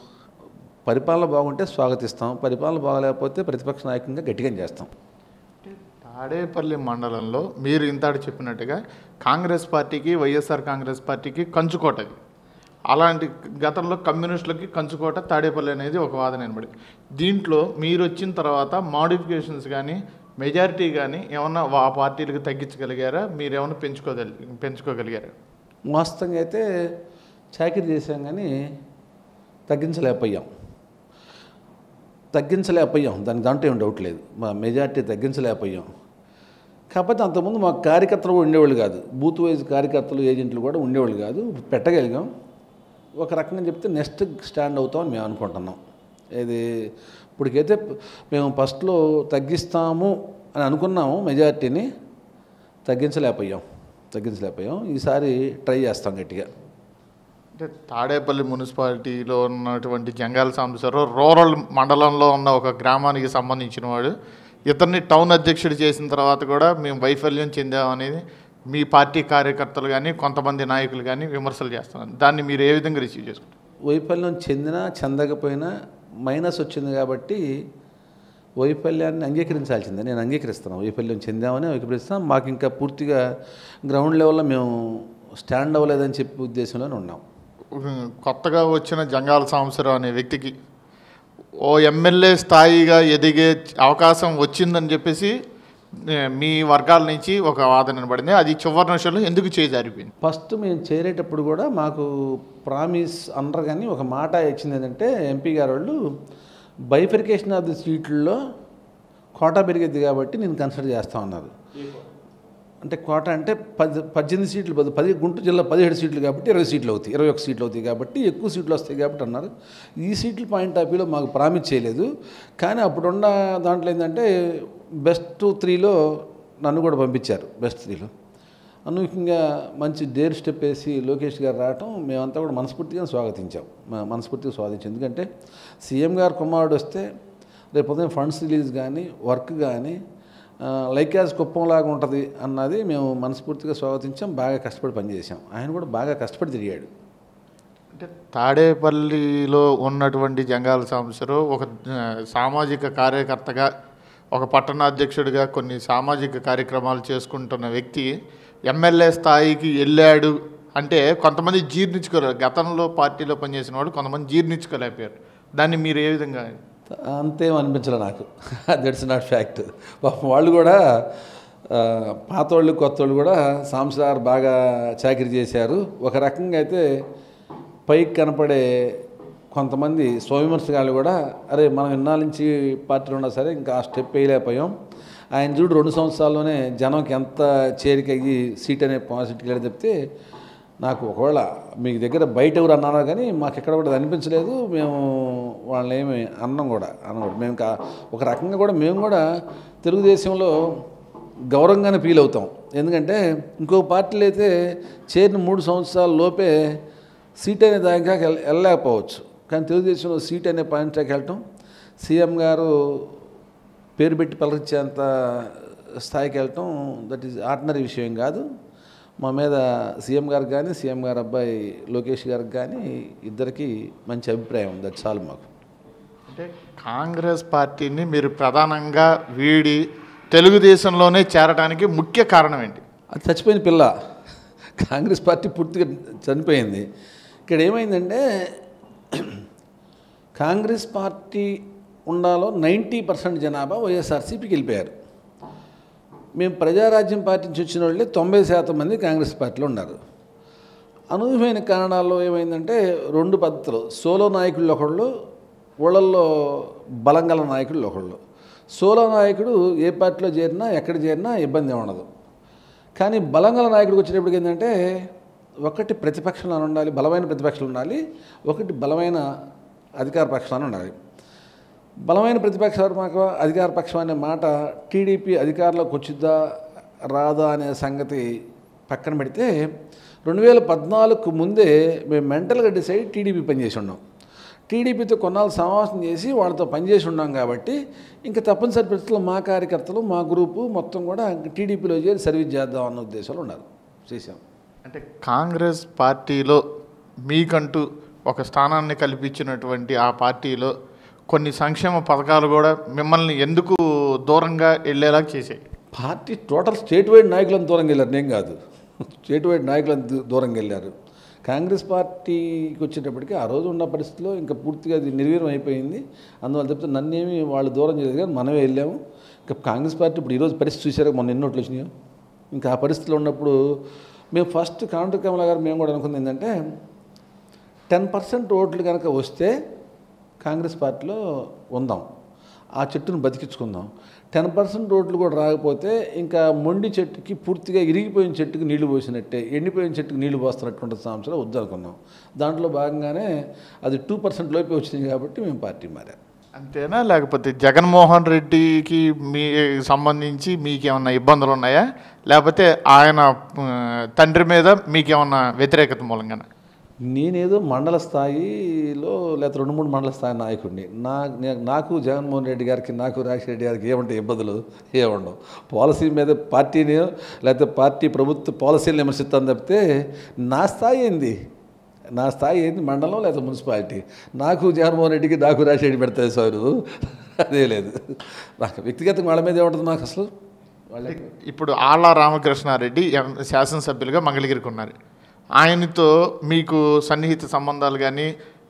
[SPEAKER 2] పరిపాలన బాగుంటే స్వాగతిస్తాం పరిపాలన బాగలేకపోతే ప్రతిపక్ష నాయకంగా గట్టిగా చేస్తాం
[SPEAKER 1] తాడేపల్లి మండలంలో మీరు ఇంతాడు చెప్పినట్టుగా కాంగ్రెస్ పార్టీకి వైఎస్ఆర్ కాంగ్రెస్ పార్టీకి కంచుకోటది అలాంటి గతంలో కమ్యూనిస్టులకి కంచుకోట తాడేపల్లి అనేది ఒక వాదన అనబడి దీంట్లో మీరు వచ్చిన తర్వాత మాడిఫికేషన్స్ కానీ మెజారిటీ కానీ ఏమన్నా ఆ పార్టీలకు తగ్గించగలిగారా మీరు ఏమన్నా పెంచుకోగలి పెంచుకోగలిగారా
[SPEAKER 2] వాస్తవంగా అయితే చాకరీ చేసాం కానీ తగ్గించలేకపోయాం తగ్గించలేకపోయాం దానికి దాంట్లో ఏం డౌట్ లేదు మా మెజార్టీ తగ్గించలేకపోయాం కాకపోతే అంతకుముందు మా కార్యకర్తలు కూడా ఉండేవాళ్ళు కాదు బూత్ వైజ్ కార్యకర్తలు ఏజెంట్లు కూడా ఉండేవాళ్ళు కాదు పెట్టగలిగాం ఒక రకంగా చెప్తే నెక్స్ట్ స్టాండ్ అవుతామని మేము అనుకుంటున్నాం ఇది ఇప్పటికైతే మేము ఫస్ట్లో తగ్గిస్తాము అని అనుకున్నాము మెజార్టీని తగ్గించలేకపోయాం తగ్గించలేకపోయాం ఈసారి ట్రై చేస్తాం గట్టిగా
[SPEAKER 1] అంటే తాడేపల్లి మున్సిపాలిటీలో ఉన్నటువంటి జంగాల సాంబశ్వరరావు రూరల్ మండలంలో ఉన్న ఒక గ్రామానికి సంబంధించిన వాడు ఇతన్ని టౌన్ అధ్యక్షుడు చేసిన తర్వాత కూడా మేము వైఫల్యం చెందామనేది మీ పార్టీ కార్యకర్తలు కానీ కొంతమంది నాయకులు కానీ విమర్శలు చేస్తున్నారు దాన్ని మీరు ఏ విధంగా రిసీవ్ చేసుకుంటారు
[SPEAKER 2] వైఫల్యం చెందినా చెందకపోయినా మైనస్ వచ్చింది కాబట్టి వైఫల్యాన్ని అంగీకరించాల్సిందే నేను అంగీకరిస్తాను వైఫల్యం చెందామని అంగీకరిస్తాను మాకు ఇంకా పూర్తిగా గ్రౌండ్ లెవెల్లో మేము స్టాండ్ అవ్వలేదని చెప్పే ఉద్దేశంలోనే ఉన్నాం
[SPEAKER 1] కొత్తగా వచ్చిన జంగాల సాంబశ్వరరావు అనే వ్యక్తికి ఓ ఎమ్మెల్యే స్థాయిగా ఎదిగే అవకాశం వచ్చిందని చెప్పేసి ఏ, మీ వర్గాల నుంచి ఒక వాదన వినబడింది అది చివరి నిమిషంలో ఎందుకు చేజారిపోయింది
[SPEAKER 2] ఫస్ట్ మేము చేరేటప్పుడు కూడా మాకు ప్రామిస్ అనరు కానీ ఒక మాట ఇచ్చింది ఏంటంటే ఎంపీ గారు వాళ్ళు బైఫికేషన్ ఆఫ్ ది సీట్లలో కోటా పెరిగేది కాబట్టి నేను కన్సిడర్ చేస్తా ఉన్నారు అంటే కోట అంటే పది పద్దెనిమిది సీట్లు పది పది గుంటూరు జిల్లా పదిహేడు సీట్లు కాబట్టి ఇరవై సీట్లు అవుతాయి ఇరవై ఒక సీట్లు అవుతాయి కాబట్టి ఎక్కువ సీట్లు వస్తాయి కాబట్టి అన్నారు ఈ సీట్ల పాయింట్ ఆఫ్ వ్యూలో మాకు ప్రామిస్ చేయలేదు కానీ అప్పుడున్న దాంట్లో ఏంటంటే బెస్ట్ త్రీలో నన్ను కూడా పంపించారు బెస్ట్ త్రీలో అనూహ్యంగా మంచి డేర్ స్టెప్ వేసి లోకేష్ గారు రావటం మేమంతా కూడా మనస్ఫూర్తిగా స్వాగతించాం మ- మనస్ఫూర్తిగా స్వాగతించాం ఎందుకంటే సీఎం గారు కుమారుడు వస్తే రేపు ఉదయం ఫండ్స్ రిలీజ్ కానీ వర్క్ కానీ లైక్ యాజ్ కుప్పంలాగా ఉంటుంది అన్నది మేము మనస్ఫూర్తిగా స్వాగతించాం బాగా కష్టపడి పనిచేసాం ఆయన కూడా బాగా కష్టపడి తిరిగాడు
[SPEAKER 1] అంటే తాడేపల్లిలో ఉన్నటువంటి జంగాల సాంబశివరావు ఒక ఆ, సామాజిక కార్యకర్తగా ఒక పట్టణ అధ్యక్షుడిగా కొన్ని సామాజిక కార్యక్రమాలు చేసుకుంటున్న వ్యక్తి ఎమ్మెల్యే స్థాయికి వెళ్ళాడు అంటే కొంతమంది జీర్ణించుకోలేరు గతంలో పార్టీలో పనిచేసిన వాళ్ళు కొంతమంది జీర్ణించుకోలేకపోయారు దాన్ని మీరు ఏ విధంగా
[SPEAKER 2] అంతేం అనిపించలే నాకు దట్స్ నాట్ ఫ్యాక్ట్ పాపం వాళ్ళు కూడా ఆ, పాత వాళ్ళు కొత్త వాళ్ళు కూడా సాంసార్ బాగా చాకరీ చేశారు ఒక రకంగా అయితే పైకి కనపడే కొంతమంది స్వవిమర్శకాలు కూడా అరే మనం ఇన్నాళ్ళ నుంచి పార్టీలో ఉన్నా సరే ఇంకా ఆ స్టెప్ వేయలేకపోయాం ఆయన చూడు రెండు సంవత్సరాల్లోనే జనంకి ఎంత చేరిక అయ్యి సీట్ అనే పాజిటివ్ వెళ్ళి చెప్తే నాకు ఒకవేళ మీ దగ్గర బయట ఎవరు అన్నారు కానీ మాకు ఎక్కడ కూడా అది అనిపించలేదు మేము వాళ్ళని ఏమి అన్నం కూడా అన్నమాట మేము కా ఒక రకంగా కూడా మేము కూడా తెలుగుదేశంలో గౌరవంగానే ఫీల్ అవుతాం ఎందుకంటే ఇంకో పార్టీలు అయితే చేరిన మూడు సంవత్సరాల లోపే సీట్ అనే దాకా వెళ్ళ- వెళ్ళలేకపోవచ్చు కానీ తెలుగుదేశంలో సీట్ అనే పాయింట్ దాకా వెళ్ళటం సీఎం గారు పేరు పెట్టి పలకరించేంత స్థాయికి వెళ్ళటం దట్ ఈజ్ ఆర్డినరీ విషయం కాదు మా మీద సీఎం గారికి కానీ సీఎం గారి అబ్బాయి లోకేష్ గారికి కానీ ఇద్దరికి మంచి అభిప్రాయం దట్ చాలు మాకు
[SPEAKER 1] అంటే కాంగ్రెస్ పార్టీని మీరు ప్రధానంగా వీడి తెలుగుదేశంలోనే చేరడానికి ముఖ్య కారణం ఏంటి
[SPEAKER 2] అది చచ్చిపోయిన పిల్ల కాంగ్రెస్ పార్టీ పూర్తిగా చనిపోయింది ఇక్కడ ఏమైందంటే కాంగ్రెస్ పార్టీ ఉండాలో నైంటీ పర్సెంట్ జనాభా వైఎస్ఆర్సీపీకి వెళ్ళిపోయారు మేము ప్రజారాజ్యం పార్టీ నుంచి వచ్చిన వాళ్ళే తొంభై శాతం మంది కాంగ్రెస్ పార్టీలో ఉన్నారు అనూహ్యమైన కారణాల్లో ఏమైందంటే రెండు పద్ధతులు సోలో నాయకులు ఒకళ్ళు ఊళ్ళల్లో బలం గల నాయకులు ఒకళ్ళు సోలో నాయకుడు ఏ పార్టీలో చేరినా ఎక్కడ చేరినా ఇబ్బంది ఉండదు కానీ బలం గల నాయకుడికి వచ్చేటప్పటికి ఏంటంటే ఒకటి ప్రతిపక్షంలో ఉండాలి బలమైన ప్రతిపక్షాలు ఉండాలి ఒకటి బలమైన అధికార పక్షాలు ఉండాలి బలమైన ప్రతిపక్ష మాకు అధికార పక్షం అనే మాట టీడీపీ అధికారంలోకి వచ్చిద్దా రాదా అనే సంగతి పక్కన పెడితే రెండు వేల పద్నాలుగుకు ముందే మేము మెంటల్గా డిసైడ్ టీడీపీ పనిచేసి ఉన్నాం టీడీపీతో కొన్నాళ్ళు సమావేశం చేసి వాళ్ళతో పనిచేసి ఉన్నాం కాబట్టి ఇంకా తప్పనిసరి పరిస్థితుల్లో మా కార్యకర్తలు మా గ్రూపు మొత్తం కూడా టీడీపీలో చేరి సర్వీస్ చేద్దాం అన్న ఉద్దేశంలో ఉన్నారు చేశాం
[SPEAKER 1] అంటే కాంగ్రెస్ పార్టీలో మీకంటూ ఒక స్థానాన్ని కల్పించినటువంటి ఆ పార్టీలో కొన్ని సంక్షేమ పథకాలు కూడా మిమ్మల్ని ఎందుకు దూరంగా వెళ్ళేలా చేసాయి
[SPEAKER 2] పార్టీ టోటల్ స్టేట్ వైడ్ నాయకులను దూరంగా వెళ్ళారు నేను కాదు స్టేట్ వైడ్ నాయకులను దూ- దూరంగా వెళ్ళారు కాంగ్రెస్ పార్టీకి వచ్చేటప్పటికి ఆ రోజు ఉన్న పరిస్థితిలో ఇంకా పూర్తిగా అది నిర్వీర్యం అయిపోయింది అందువల్ల చెప్తే నన్నేమి వాళ్ళు దూరం చేయలేదు కానీ మనమే వెళ్ళాము ఇంకా కాంగ్రెస్ పార్టీ ఇప్పుడు ఈరోజు పరిస్థితి చూసారా మొన్న ఎన్నోట్లు వచ్చినాయో ఇంకా ఆ పరిస్థితిలో ఉన్నప్పుడు మేము ఫస్ట్ కాంటర్ కమల గారు మేము కూడా అనుకుంది ఏంటంటే టెన్ పర్సెంట్ ఓట్లు కనుక వస్తే కాంగ్రెస్ పార్టీలో ఉందాం ఆ చెట్టును బతికించుకుందాం టెన్ పర్సెంట్ ఓట్లు కూడా రాకపోతే ఇంకా మొండి చెట్టుకి పూర్తిగా ఇరిగిపోయిన చెట్టుకి నీళ్లు పోసినట్టే ఎండిపోయిన చెట్టుకి నీళ్లు పోస్తున్నటువంటి సంవత్సరం వద్దనుకున్నాం దాంట్లో భాగంగానే అది టూ పర్సెంట్ లోపే వచ్చింది కాబట్టి మేము పార్టీ మారాం
[SPEAKER 1] అంతేనా లేకపోతే జగన్మోహన్ రెడ్డికి మీ సంబంధించి మీకేమన్నా ఇబ్బందులు ఉన్నాయా లేకపోతే ఆయన ఆ, తండ్రి మీద మీకేమన్నా వ్యతిరేకత మూలంగా
[SPEAKER 2] నేనేదో మండల స్థాయిలో లేకపోతే రెండు మూడు మండల స్థాయి నాయకుడిని నా నే- నాకు జగన్మోహన్ రెడ్డి గారికి నాకు రాజశేఖర రెడ్డి గారికి ఏమంటే ఇబ్బందులు ఏముండవు పాలసీ మీద పార్టీని లేకపోతే పార్టీ ప్రభుత్వ పాలసీలను విమర్శిస్తాను తప్పితే నా స్థాయి ఏంది నా స్థాయి ఏంది మండలం లేదా మున్సిపాలిటీ నాకు జగన్మోహన్ రెడ్డికి నాకు రాజశేఖర రెడ్డి పెడతాయి సార్ అదే లేదు నాకు వ్యక్తిగతంగా వాళ్ళ మీద ఏముంటుంది నాకు అసలు వాళ్ళ
[SPEAKER 1] ఇప్పుడు ఆళ్ళ రామకృష్ణారెడ్డి ఎం- శాసనసభ్యులుగా మంగళగిరికి ఉన్నారు ఆయనతో మీకు సన్నిహిత సంబంధాలు కానీ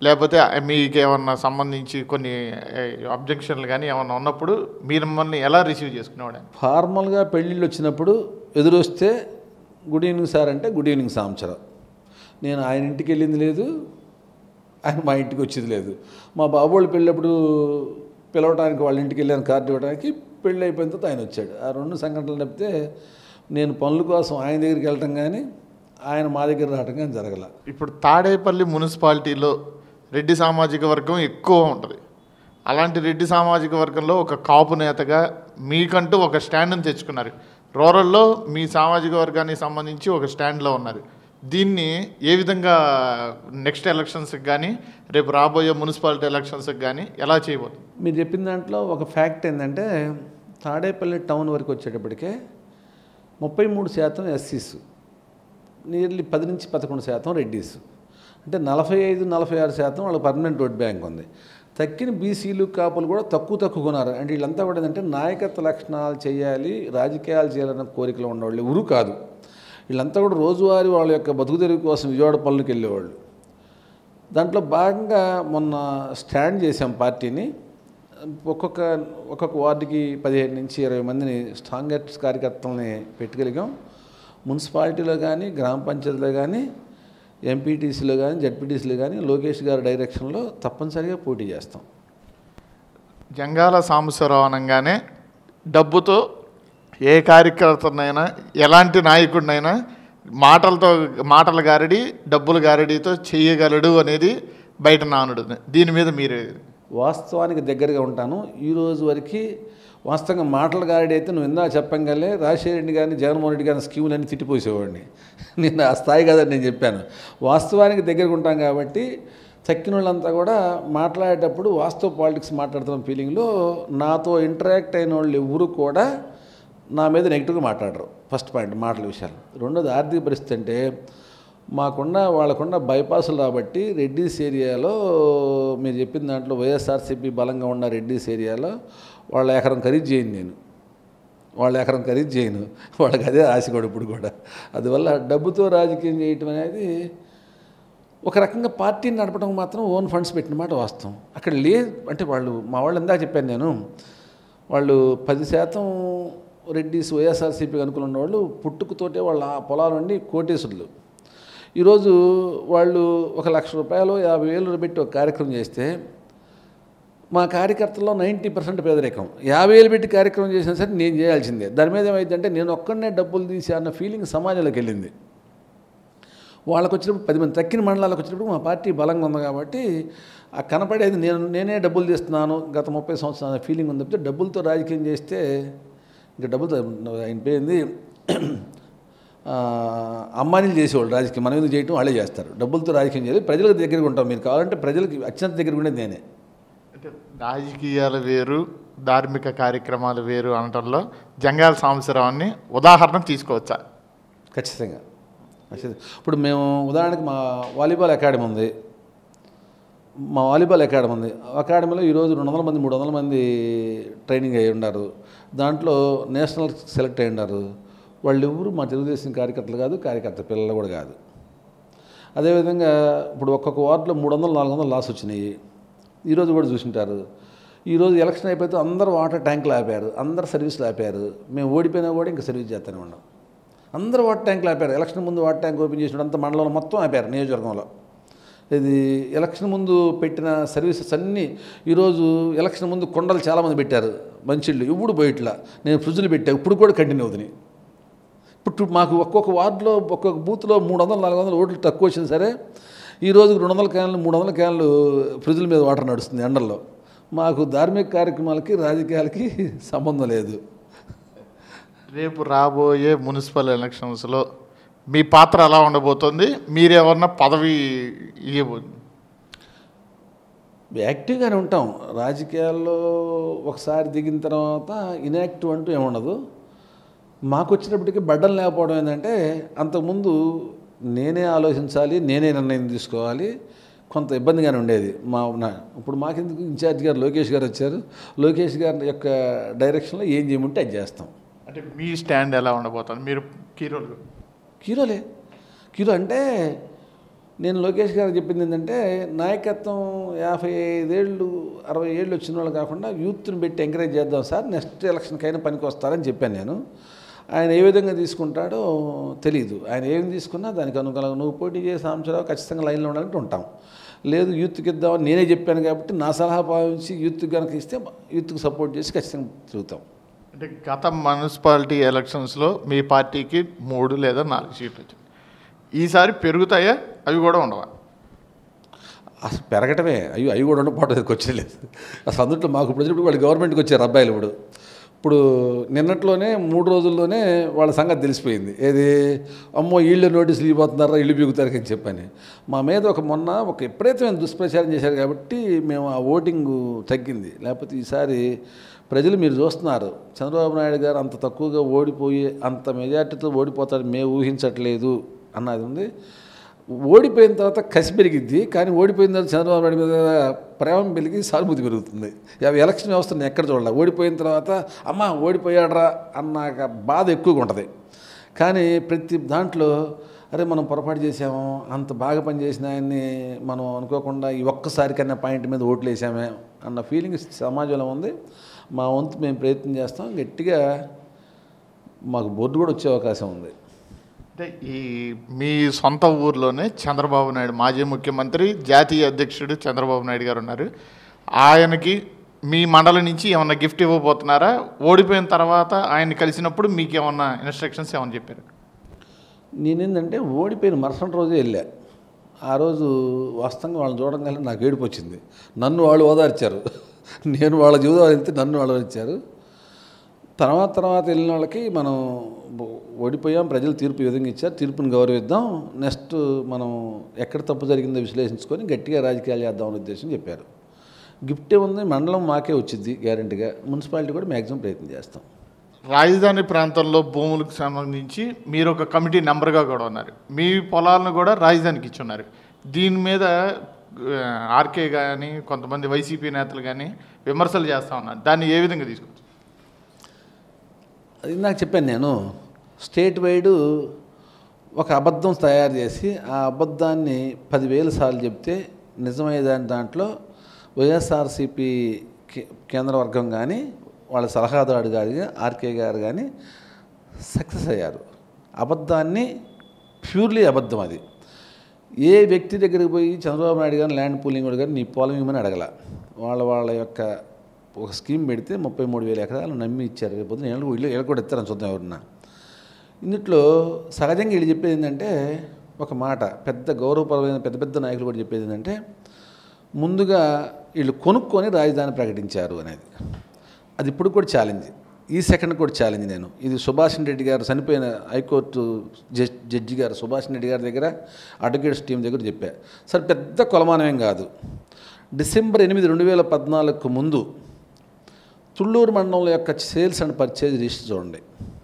[SPEAKER 1] లేకపోతే మీకు ఏమన్నా సంబంధించి కొన్ని అబ్జెక్షన్లు కానీ ఏమన్నా ఉన్నప్పుడు మీరు మిమ్మల్ని ఎలా రిసీవ్ చేసుకునేవాడు
[SPEAKER 2] ఫార్మల్గా పెళ్ళిళ్ళు వచ్చినప్పుడు ఎదురొస్తే గుడ్ ఈవినింగ్ సార్ అంటే గుడ్ ఈవినింగ్ సాంసరం నేను ఆయన ఇంటికి వెళ్ళింది లేదు ఆయన మా ఇంటికి వచ్చేది లేదు మా బాబు వాళ్ళు పెళ్ళప్పుడు పిలవడానికి వాళ్ళ ఇంటికి వెళ్ళాను కార్డు ఇవ్వడానికి పెళ్ళి అయిపోయిన తర్వాత ఆయన వచ్చాడు ఆ రెండు సంఘటనలు తప్పితే నేను పనుల కోసం ఆయన దగ్గరికి వెళ్ళటం కానీ ఆయన మా దగ్గర రావటం కానీ జరగల
[SPEAKER 1] ఇప్పుడు తాడేపల్లి మున్సిపాలిటీలో రెడ్డి సామాజిక వర్గం ఎక్కువ ఉంటుంది అలాంటి రెడ్డి సామాజిక వర్గంలో ఒక కాపు నేతగా మీకంటూ ఒక స్టాండ్ని తెచ్చుకున్నారు రూరల్లో మీ సామాజిక వర్గానికి సంబంధించి ఒక స్టాండ్లో ఉన్నారు దీన్ని ఏ విధంగా నెక్స్ట్ ఎలక్షన్స్కి కానీ రేపు రాబోయే మున్సిపాలిటీ ఎలక్షన్స్కి కానీ ఎలా చేయబోతుంది
[SPEAKER 2] మీరు చెప్పిన దాంట్లో ఒక ఫ్యాక్ట్ ఏంటంటే తాడేపల్లి టౌన్ వరకు వచ్చేటప్పటికే ముప్పై మూడు శాతం ఎస్సీస్ నియర్లీ పది నుంచి పదకొండు శాతం రెడ్డీస్ అంటే నలభై ఐదు నలభై ఆరు శాతం వాళ్ళకి పర్మనెంట్ ఓట్ బ్యాంక్ ఉంది తక్కిన బీసీలు కాపులు కూడా తక్కువ తక్కువ కొన్నారు అంటే వీళ్ళంతా కూడా ఏంటంటే నాయకత్వ లక్షణాలు చేయాలి రాజకీయాలు చేయాలన్న కోరికలు ఉన్నవాళ్ళు ఎవరు కాదు వీళ్ళంతా కూడా రోజువారీ వాళ్ళ యొక్క బతుకు తెరుగు కోసం విజయవాడ పనులకు వెళ్ళేవాళ్ళు దాంట్లో భాగంగా మొన్న స్టాండ్ చేసాం పార్టీని ఒక్కొక్క ఒక్కొక్క వార్డుకి పదిహేను నుంచి ఇరవై మందిని స్ట్రాంగెస్ట్ కార్యకర్తలని పెట్టగలిగాం మున్సిపాలిటీలో కానీ గ్రామ పంచాయతీలో కానీ ఎంపీటీసీలో కానీ జడ్పీటీసీలో కానీ లోకేష్ గారి డైరెక్షన్లో తప్పనిసరిగా పోటీ చేస్తాం
[SPEAKER 1] జంగాల సాంబశివరావు అనగానే డబ్బుతో ఏ కార్యకర్తనైనా ఎలాంటి నాయకుడినైనా మాటలతో మాటల గారడి డబ్బుల గారడితో చేయగలడు అనేది బయట నానుడు దీని మీద మీరు
[SPEAKER 2] వాస్తవానికి దగ్గరగా ఉంటాను ఈ రోజు వరకు వాస్తవంగా మాటల గాడి అయితే నువ్వు ఇందా చెప్పంగానే రాజశేఖర రెడ్డి గారిని జగన్మోహన్ రెడ్డి గారిని స్కీములు అన్ని తిట్టిపోసేవాడిని నేను ఆ స్థాయి కాదని నేను చెప్పాను వాస్తవానికి దగ్గరగా ఉంటాం కాబట్టి తక్కిన వాళ్ళంతా కూడా మాట్లాడేటప్పుడు వాస్తవ పాలిటిక్స్ మాట్లాడుతున్న ఫీలింగ్లో నాతో ఇంటరాక్ట్ అయిన వాళ్ళు ఎవరు కూడా నా మీద నెగిటివ్గా మాట్లాడరు ఫస్ట్ పాయింట్ మాటల విషయాలు రెండోది ఆర్థిక పరిస్థితి అంటే మాకున్న వాళ్ళకున్న బైపాసులు కాబట్టి రెడ్డిస్ ఏరియాలో మీరు చెప్పిన దాంట్లో వైఎస్ఆర్సీపీ బలంగా ఉన్న రెడ్డిస్ ఏరియాలో వాళ్ళ ఎకరం ఖరీదు చేయను నేను వాళ్ళ ఎకరం ఖరీదు చేయను వాళ్ళకి అదే ఆశ కూడా ఇప్పుడు కూడా అందువల్ల డబ్బుతో రాజకీయం చేయటం అనేది ఒక రకంగా పార్టీని నడపడం మాత్రం ఓన్ ఫండ్స్ పెట్టిన మాట వాస్తవం అక్కడ లేదు అంటే వాళ్ళు మా వాళ్ళు ఇందాక చెప్పాను నేను వాళ్ళు పది శాతం రెడ్డిస్ వైఎస్ఆర్సీపీకి అనుకుని ఉన్నవాళ్ళు పుట్టుకతోటే వాళ్ళ ఆ పొలాల నుండి కోటేశ్వరులు ఈరోజు వాళ్ళు ఒక లక్ష రూపాయలు యాభై వేలు పెట్టి ఒక కార్యక్రమం చేస్తే మా కార్యకర్తల్లో నైంటీ పర్సెంట్ పేదరికం యాభై వేలు పెట్టి కార్యక్రమం చేసినా సరే నేను చేయాల్సిందే దాని మీద ఏమైందంటే నేను ఒక్కడనే డబ్బులు తీసి అన్న ఫీలింగ్ సమాజంలోకి వెళ్ళింది వాళ్ళకు వచ్చినప్పుడు పది మంది తక్కిన మండలాలకు వచ్చినప్పుడు మా పార్టీ బలంగా ఉంది కాబట్టి ఆ కనపడేది నేను నేనే డబ్బులు తీస్తున్నాను గత ముప్పై సంవత్సరాల ఫీలింగ్ ఉంది తప్పితే డబ్బులతో రాజకీయం చేస్తే ఇంకా డబ్బులతో అయిపోయింది అమ్మాయిలు చేసేవాళ్ళు రాజకీయం మనం ఎందుకు చేయటం వాళ్ళే చేస్తారు డబ్బులతో రాజకీయం చేయాలి ప్రజలకు దగ్గరగా ఉంటాం మీరు కావాలంటే ప్రజలకి అత్యంత దగ్గర ఉండేది నేనే
[SPEAKER 1] అంటే రాజకీయాలు వేరు ధార్మిక కార్యక్రమాలు వేరు అనటంలో జంగాల సాంబశివరావుని ఉదాహరణ తీసుకోవచ్చా
[SPEAKER 2] ఖచ్చితంగా ఖచ్చితంగా ఇప్పుడు మేము ఉదాహరణకి మా వాలీబాల్ అకాడమీ ఉంది మా వాలీబాల్ అకాడమీ ఉంది అకాడమీలో ఈరోజు రెండు వందల మంది మూడు వందల మంది ట్రైనింగ్ అయ్యి ఉన్నారు దాంట్లో నేషనల్ సెలెక్ట్ అయ్యి ఉన్నారు వాళ్ళు ఎవరు మా తెలుగుదేశం కార్యకర్తలు కాదు కార్యకర్త పిల్లలు కూడా కాదు అదేవిధంగా ఇప్పుడు ఒక్కొక్క వార్డులో మూడు వందలు నాలుగు వందలు లాస్ వచ్చినాయి ఈరోజు కూడా చూసింటారు ఈరోజు ఎలక్షన్ అయిపోతే అందరూ వాటర్ ట్యాంకులు ఆపారు అందరు సర్వీసులు ఆపారు మేము ఓడిపోయినా కూడా ఇంకా సర్వీస్ చేస్తూనే ఉన్నాం అందరూ వాటర్ ట్యాంకులు ఆపారు ఎలక్షన్ ముందు వాటర్ ట్యాంక్ ఓపెన్ చేసినప్పుడు అంత మండలంలో మొత్తం ఆపారు నియోజకవర్గంలో ఇది ఎలక్షన్ ముందు పెట్టిన సర్వీసెస్ అన్నీ ఈరోజు ఎలక్షన్ ముందు కొండలు చాలామంది పెట్టారు మంచిళ్ళు ఇప్పుడు పోయిట్లా నేను ఫ్రిడ్జ్లు పెట్టా ఇప్పుడు కూడా కంటిన్యూ అవుతున్నాయి ఇప్పుడు మాకు ఒక్కొక్క వార్డులో ఒక్కొక్క బూత్లో మూడు వందలు నాలుగు వందలు ఓట్లు తక్కువ వచ్చింది సరే ఈ రోజు రెండు వందల క్యాన్లు మూడు వందల క్యాన్లు ఫ్రిడ్జ్ల మీద వాటర్ నడుస్తుంది ఎండల్లో మాకు ధార్మిక కార్యక్రమాలకి రాజకీయాలకి సంబంధం లేదు
[SPEAKER 1] రేపు రాబోయే మున్సిపల్ ఎలక్షన్స్లో మీ పాత్ర ఎలా ఉండబోతుంది మీరేమన్నా పదవి ఇవ్వబో
[SPEAKER 2] యాక్టివ్గానే ఉంటాం రాజకీయాల్లో ఒకసారి దిగిన తర్వాత ఇన్యాక్టివ్ అంటూ ఏముండదు మాకు వచ్చినప్పటికీ బడ్డం లేకపోవడం ఏంటంటే అంతకుముందు నేనే ఆలోచించాలి నేనే నిర్ణయం తీసుకోవాలి కొంత ఇబ్బందిగానే ఉండేది మా నా- ఇప్పుడు మాకెందుకు ఇన్ఛార్జ్ గారు లోకేష్ గారు వచ్చారు లోకేష్ గారి యొక్క డైరెక్షన్లో ఏం చేయమంటే అది చేస్తాం
[SPEAKER 1] అంటే మీ స్టాండ్ ఎలా ఉండబోతుంది మీరు కీరోలు
[SPEAKER 2] కిలోలే కిలో అంటే నేను లోకేష్ గారు చెప్పింది ఏంటంటే నాయకత్వం యాభై ఐదేళ్ళు అరవై ఏళ్ళు వచ్చిన వాళ్ళు కాకుండా యూత్ని పెట్టి ఎంకరేజ్ చేద్దాం సార్ నెక్స్ట్ ఎలక్షన్కైనా పనికి వస్తారని చెప్పాను నేను ఆయన ఏ విధంగా తీసుకుంటాడో తెలియదు ఆయన ఏం తీసుకున్నా దానికి అనుకూలంగా నువ్వు పోటీ చేసే సాంబశివరావు ఖచ్చితంగా లైన్లో ఉండాలంటే ఉంటాం లేదు యూత్కి ఇద్దామని నేనే చెప్పాను కాబట్టి నా సలహా భావించి యూత్కి కనుక ఇస్తే యూత్కి సపోర్ట్ చేసి ఖచ్చితంగా తిరుగుతాం
[SPEAKER 1] అంటే గత మున్సిపాలిటీ ఎలక్షన్స్లో మీ పార్టీకి మూడు లేదా నాలుగు సీట్లు వచ్చాయి ఈసారి పెరుగుతాయా అవి కూడా ఉండవా
[SPEAKER 2] అసలు పెరగటమే అయ్యో అవి కూడా ఉండకపోవడం వచ్చేలేదు అసలు అందుట్లో మాకు ఇప్పుడు వచ్చినప్పుడు వాళ్ళు గవర్నమెంట్కి వచ్చారు అబ్బాయిలు ఇప్పుడు ఇప్పుడు నిన్నట్లోనే మూడు రోజుల్లోనే వాళ్ళ సంగతి తెలిసిపోయింది ఏది అమ్మో వీళ్ళు నోటీసులు ఇవ్వబోతున్నారా ఇల్లు బిగుతారు అని చెప్పని మా మీద ఒక మొన్న ఒక ఎప్పుడైతే మేము దుష్ప్రచారం చేశారు కాబట్టి మేము ఆ ఓటింగ్ తగ్గింది లేకపోతే ఈసారి ప్రజలు మీరు చూస్తున్నారు చంద్రబాబు నాయుడు గారు అంత తక్కువగా ఓడిపోయి అంత మెజార్టీతో ఓడిపోతాడు మేము ఊహించట్లేదు అన్నది ఉంది ఓడిపోయిన తర్వాత కసి పెరిగిద్ది కానీ ఓడిపోయిన తర్వాత చంద్రబాబు నాయుడు మీద ప్రేమ పెరిగి సానుభూతి పెరుగుతుంది అవి ఎలక్షన్ వ్యవస్థను ఎక్కడ చూడాలి ఓడిపోయిన తర్వాత అమ్మ ఓడిపోయాడరా అన్నాక బాధ ఎక్కువగా ఉంటుంది కానీ ప్రతి దాంట్లో అరే మనం పొరపాటు చేసాము అంత బాగా పనిచేసిన ఆయన్ని మనం అనుకోకుండా ఈ ఒక్కసారి కన్నా పాయింట్ మీద ఓట్లు వేసామే అన్న ఫీలింగ్ సమాజంలో ఉంది మా వంతు మేము ప్రయత్నం చేస్తాం గట్టిగా మాకు బోర్డు కూడా వచ్చే అవకాశం ఉంది
[SPEAKER 1] అంటే ఈ మీ సొంత ఊర్లోనే చంద్రబాబు నాయుడు మాజీ ముఖ్యమంత్రి జాతీయ అధ్యక్షుడు చంద్రబాబు నాయుడు గారు ఉన్నారు ఆయనకి మీ మండలం నుంచి ఏమన్నా గిఫ్ట్ ఇవ్వబోతున్నారా ఓడిపోయిన తర్వాత ఆయన్ని కలిసినప్పుడు మీకు ఏమన్నా ఇన్స్ట్రక్షన్స్ ఏమన్నా చెప్పారు
[SPEAKER 2] నేనేంటంటే ఓడిపోయిన మరుసటి రోజే వెళ్ళా ఆ రోజు వాస్తవంగా వాళ్ళని చూడగానే నాకు ఏడుపు వచ్చింది నన్ను వాళ్ళు ఓదార్చారు నేను వాళ్ళ జీవితం వెళ్తే నన్ను వాళ్ళు ఓదార్చారు తర్వాత తర్వాత వెళ్ళిన వాళ్ళకి మనం ఓడిపోయాం ప్రజలు తీర్పు ఈ విధంగా ఇచ్చారు తీర్పుని గౌరవిద్దాం నెక్స్ట్ మనం ఎక్కడ తప్పు జరిగిందో విశ్లేషించుకొని గట్టిగా రాజకీయాలు చేద్దామనే ఉద్దేశం చెప్పారు గిఫ్ట్ ఏముంది మండలం మాకే వచ్చింది గ్యారంటీగా మున్సిపాలిటీ కూడా మ్యాక్సిమం ప్రయత్నం చేస్తాం
[SPEAKER 1] రాజధాని ప్రాంతంలో భూములకు సంబంధించి మీరు ఒక కమిటీ నెంబర్గా కూడా ఉన్నారు మీ పొలాలను కూడా రాజధానికి ఇచ్చి ఉన్నారు దీని మీద ఆ, ఆర్కే కానీ కొంతమంది వైసీపీ నేతలు కానీ విమర్శలు చేస్తూ ఉన్నారు దాన్ని ఏ విధంగా తీసుకోవచ్చు
[SPEAKER 2] అది నాకు చెప్పాను నేను స్టేట్ వైడ్ ఒక అబద్ధం తయారు చేసి ఆ అబద్ధాన్ని పదివేల సార్లు చెప్తే నిజమయ్యే దాని దాంట్లో వైఎస్ఆర్సీపీ కే- కేంద్ర వర్గం కానీ వాళ్ళ సలహాదారు గారు ఆర్కే గారు కానీ సక్సెస్ అయ్యారు అబద్ధాన్ని ప్యూర్లీ అబద్ధం అది ఏ వ్యక్తి దగ్గరికి పోయి చంద్రబాబు నాయుడు గారు ల్యాండ్ పూలింగ్ కూడా గారు నీ పొలం ఇవ్వమని అడగల వాళ్ళ వాళ్ళ యొక్క ఒక స్కీమ్ పెడితే ముప్పై మూడు వేల ఎకరాలు నమ్మి ఇచ్చారు రేపు పొద్దున వీళ్ళు వీళ్ళు వీళ్ళు కూడా ఇస్తారని చూద్దాం ఎవరన్నా ఇందులో సహజంగా వీళ్ళు చెప్పేది ఏంటంటే ఒక మాట పెద్ద గౌరవపరమైన పెద్ద పెద్ద నాయకులు కూడా చెప్పేది ఏంటంటే ముందుగా వీళ్ళు కొనుక్కొని రాజధాని ప్రకటించారు అనేది అది ఇప్పుడు కూడా ఛాలెంజ్ ఈ సెకండ్ కూడా ఛాలెంజ్ నేను ఇది సుభాష్ రెడ్డి గారు చనిపోయిన హైకోర్టు జడ్జి జడ్జి గారు సుభాష్ రెడ్డి గారి దగ్గర అడ్వకేట్స్ టీం దగ్గర చెప్పా సరే పెద్ద కొలమానమేం కాదు డిసెంబర్ ఎనిమిది రెండు వేల పద్నాలుగుకు ముందు తుళ్ళూరు మండలం యొక్క సేల్స్ అండ్ పర్చేజ్ లిస్ట్ చూడండి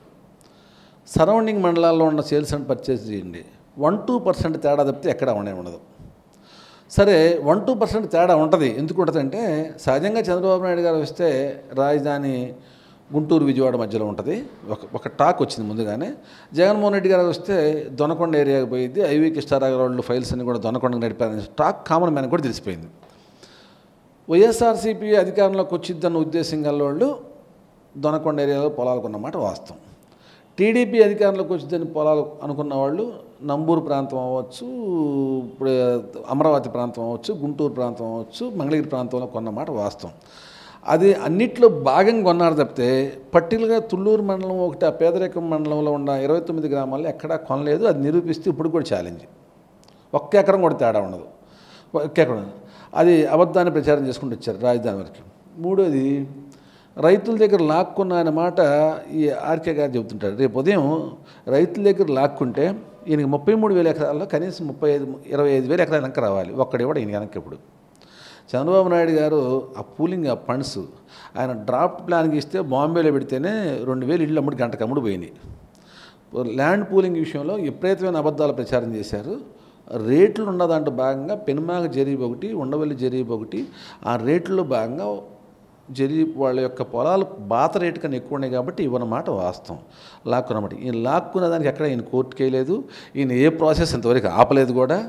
[SPEAKER 2] సరౌండింగ్ మండలాల్లో ఉన్న సేల్స్ అండ్ పర్చేజ్ చేయండి వన్ టూ పర్సెంట్ తేడా తప్పితే ఎక్కడ ఉండే ఉండదు సరే వన్ టూ పర్సెంట్ తేడా ఉంటుంది ఎందుకు ఉంటుంది అంటే సహజంగా చంద్రబాబు నాయుడు గారు వస్తే రాజధాని గుంటూరు విజయవాడ మధ్యలో ఉంటుంది ఒక ఒక టాక్ వచ్చింది ముందుగానే జగన్మోహన్ రెడ్డి గారు వస్తే దొనకొండ ఏరియాకి పోయింది ఐవి కృష్ణారావు ఫైల్స్ అన్ని కూడా దొనకొండకు నడిపారని టాక్ కామన్ మ్యాన్ కూడా తెలిసిపోయింది వైఎస్ఆర్సీపీ అధికారంలోకి వచ్చిద్దన్న ఉద్దేశం గల వాళ్ళు దొనకొండ ఏరియాలో పొలాలు కొన్నమాట వాస్తవం టీడీపీ అధికారంలోకి వచ్చిందని పొలాలు అనుకున్న వాళ్ళు నంబూరు ప్రాంతం అవ్వచ్చు ఇప్పుడు అమరావతి ప్రాంతం అవ్వచ్చు గుంటూరు ప్రాంతం అవ్వచ్చు మంగళగిరి ప్రాంతంలో కొన్నమాట వాస్తవం అది అన్నిట్లో భాగంగా కొన్నారు తప్పితే పర్టికులర్గా తుళ్ళూరు మండలం ఒకటి ఆ పేదరికం మండలంలో ఉన్న ఇరవై తొమ్మిది గ్రామాల్లో ఎక్కడా కొనలేదు అది నిరూపిస్తే ఇప్పుడు కూడా ఛాలెంజ్ ఒక్క ఎకరం కూడా తేడా ఉండదు ఒక్క ఎకరం అది అబద్ధాన్ని ప్రచారం చేసుకుంటూ వచ్చారు రాజధాని వరకు మూడోది రైతుల దగ్గర లాక్కున్న అనే మాట ఈ ఆర్కే గారు చెబుతుంటారు రేపు ఉదయం రైతుల దగ్గర లాక్కుంటే ఈయనకి ముప్పై మూడు వేల ఎకరాల్లో కనీసం ముప్పై ఐదు ఇరవై ఐదు వేల ఎకరాలు వెనక్కి రావాలి ఒక్కడే కూడా ఈయన వెనక్కి ఇప్పుడు చంద్రబాబు నాయుడు గారు ఆ పూలింగ్ ఆ ఫండ్స్ ఆయన డ్రాఫ్ట్ ప్లాన్కి ఇస్తే బాంబేలో పెడితేనే రెండు వేలు ఇళ్ళు అమ్ముడు గంటకు అమ్ముడు పోయినాయి ల్యాండ్ పూలింగ్ విషయంలో విపరీతమైన అబద్ధాలు ప్రచారం చేశారు రేట్లు ఉన్న దాంట్లో భాగంగా పెనుమాగ జరీబ్ ఒకటి ఉండవల్లి జరీబ్ ఒకటి ఆ రేట్లలో భాగంగా జరీబ్ వాళ్ళ యొక్క పొలాలు బాత రేటు కన్నా ఎక్కువ ఉన్నాయి కాబట్టి ఇవ్వనమాట వాస్తవం లాక్కున్నమాట ఈయన లాక్కున్న దానికి ఎక్కడ ఈయన కోర్టుకి వేయలేదు ఈయన ఏ ప్రాసెస్ ఇంతవరకు ఆపలేదు కూడా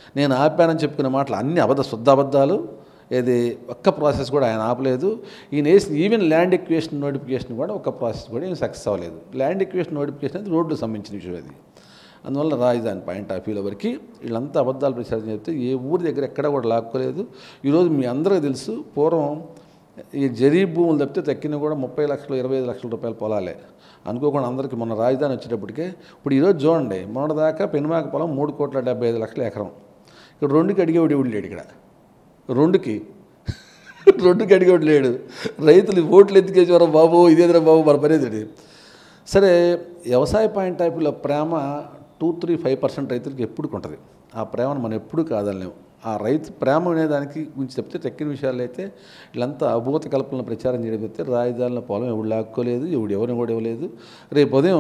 [SPEAKER 2] నేను ఆపానని చెప్పుకునే మాటలు అన్ని అబద్ధ శుద్ధ అబద్ధాలు ఏది ఒక్క ప్రాసెస్ కూడా ఆయన ఆపలేదు ఈయన వేసిన ఈవెన్ ల్యాండ్ ఎక్వేషన్ నోటిఫికేషన్ కూడా ఒక్క ప్రాసెస్ కూడా ఈయన సక్సెస్ అవ్వలేదు ల్యాండ్ ఎక్వేషన్ నోటిఫికేషన్ అనేది రోడ్లకు సంబంధించిన విషయం అది అందువల్ల రాజధాని పాయింట్ ఆఫ్ వ్యూలో వరకు వీళ్ళంతా అబద్ధాలు ప్రచారం చెప్తే ఏ ఊరి దగ్గర ఎక్కడ కూడా లాక్కోలేదు ఈరోజు మీ అందరికీ తెలుసు పూర్వం ఈ జరీ భూములు తప్పితే తక్కిన కూడా ముప్పై లక్షలు ఇరవై ఐదు లక్షల రూపాయల పొలాలే అనుకోకుండా అందరికీ మొన్న రాజధాని వచ్చేటప్పటికే ఇప్పుడు ఈరోజు చూడండి మొన్నటిదాకా పెనుమాక పొలం మూడు కోట్ల డెబ్బై ఐదు లక్షల ఎకరం ఇక్కడ రెండుకి అడిగేవాడు ఎవడు లేడు ఇక్కడ రెండుకి రెండుకి అడిగేవాడు లేడు రైతులు ఓట్లు ఎత్తుకేసేవారు బాబు ఇదేదిరా బాబు మన పనేది సరే వ్యవసాయ పాయింట్ ఆఫ్ వ్యూలో ప్రేమ టూ త్రీ ఫైవ్ పర్సెంట్ రైతులకి ఎప్పుడు ఉంటుంది ఆ ప్రేమను మనం ఎప్పుడు కాదనలేము ఆ రైతు ప్రేమ అనే దానికి గురించి చెప్తే తక్కిన విషయాలు అయితే వీళ్ళంతా అభూత కల్పనలు ప్రచారం చేయడం చెప్తే రాజధానిలో పొలం ఎవడు లాక్కోలేదు ఎవడు ఎవరిని కూడా ఇవ్వలేదు రేపు ఉదయం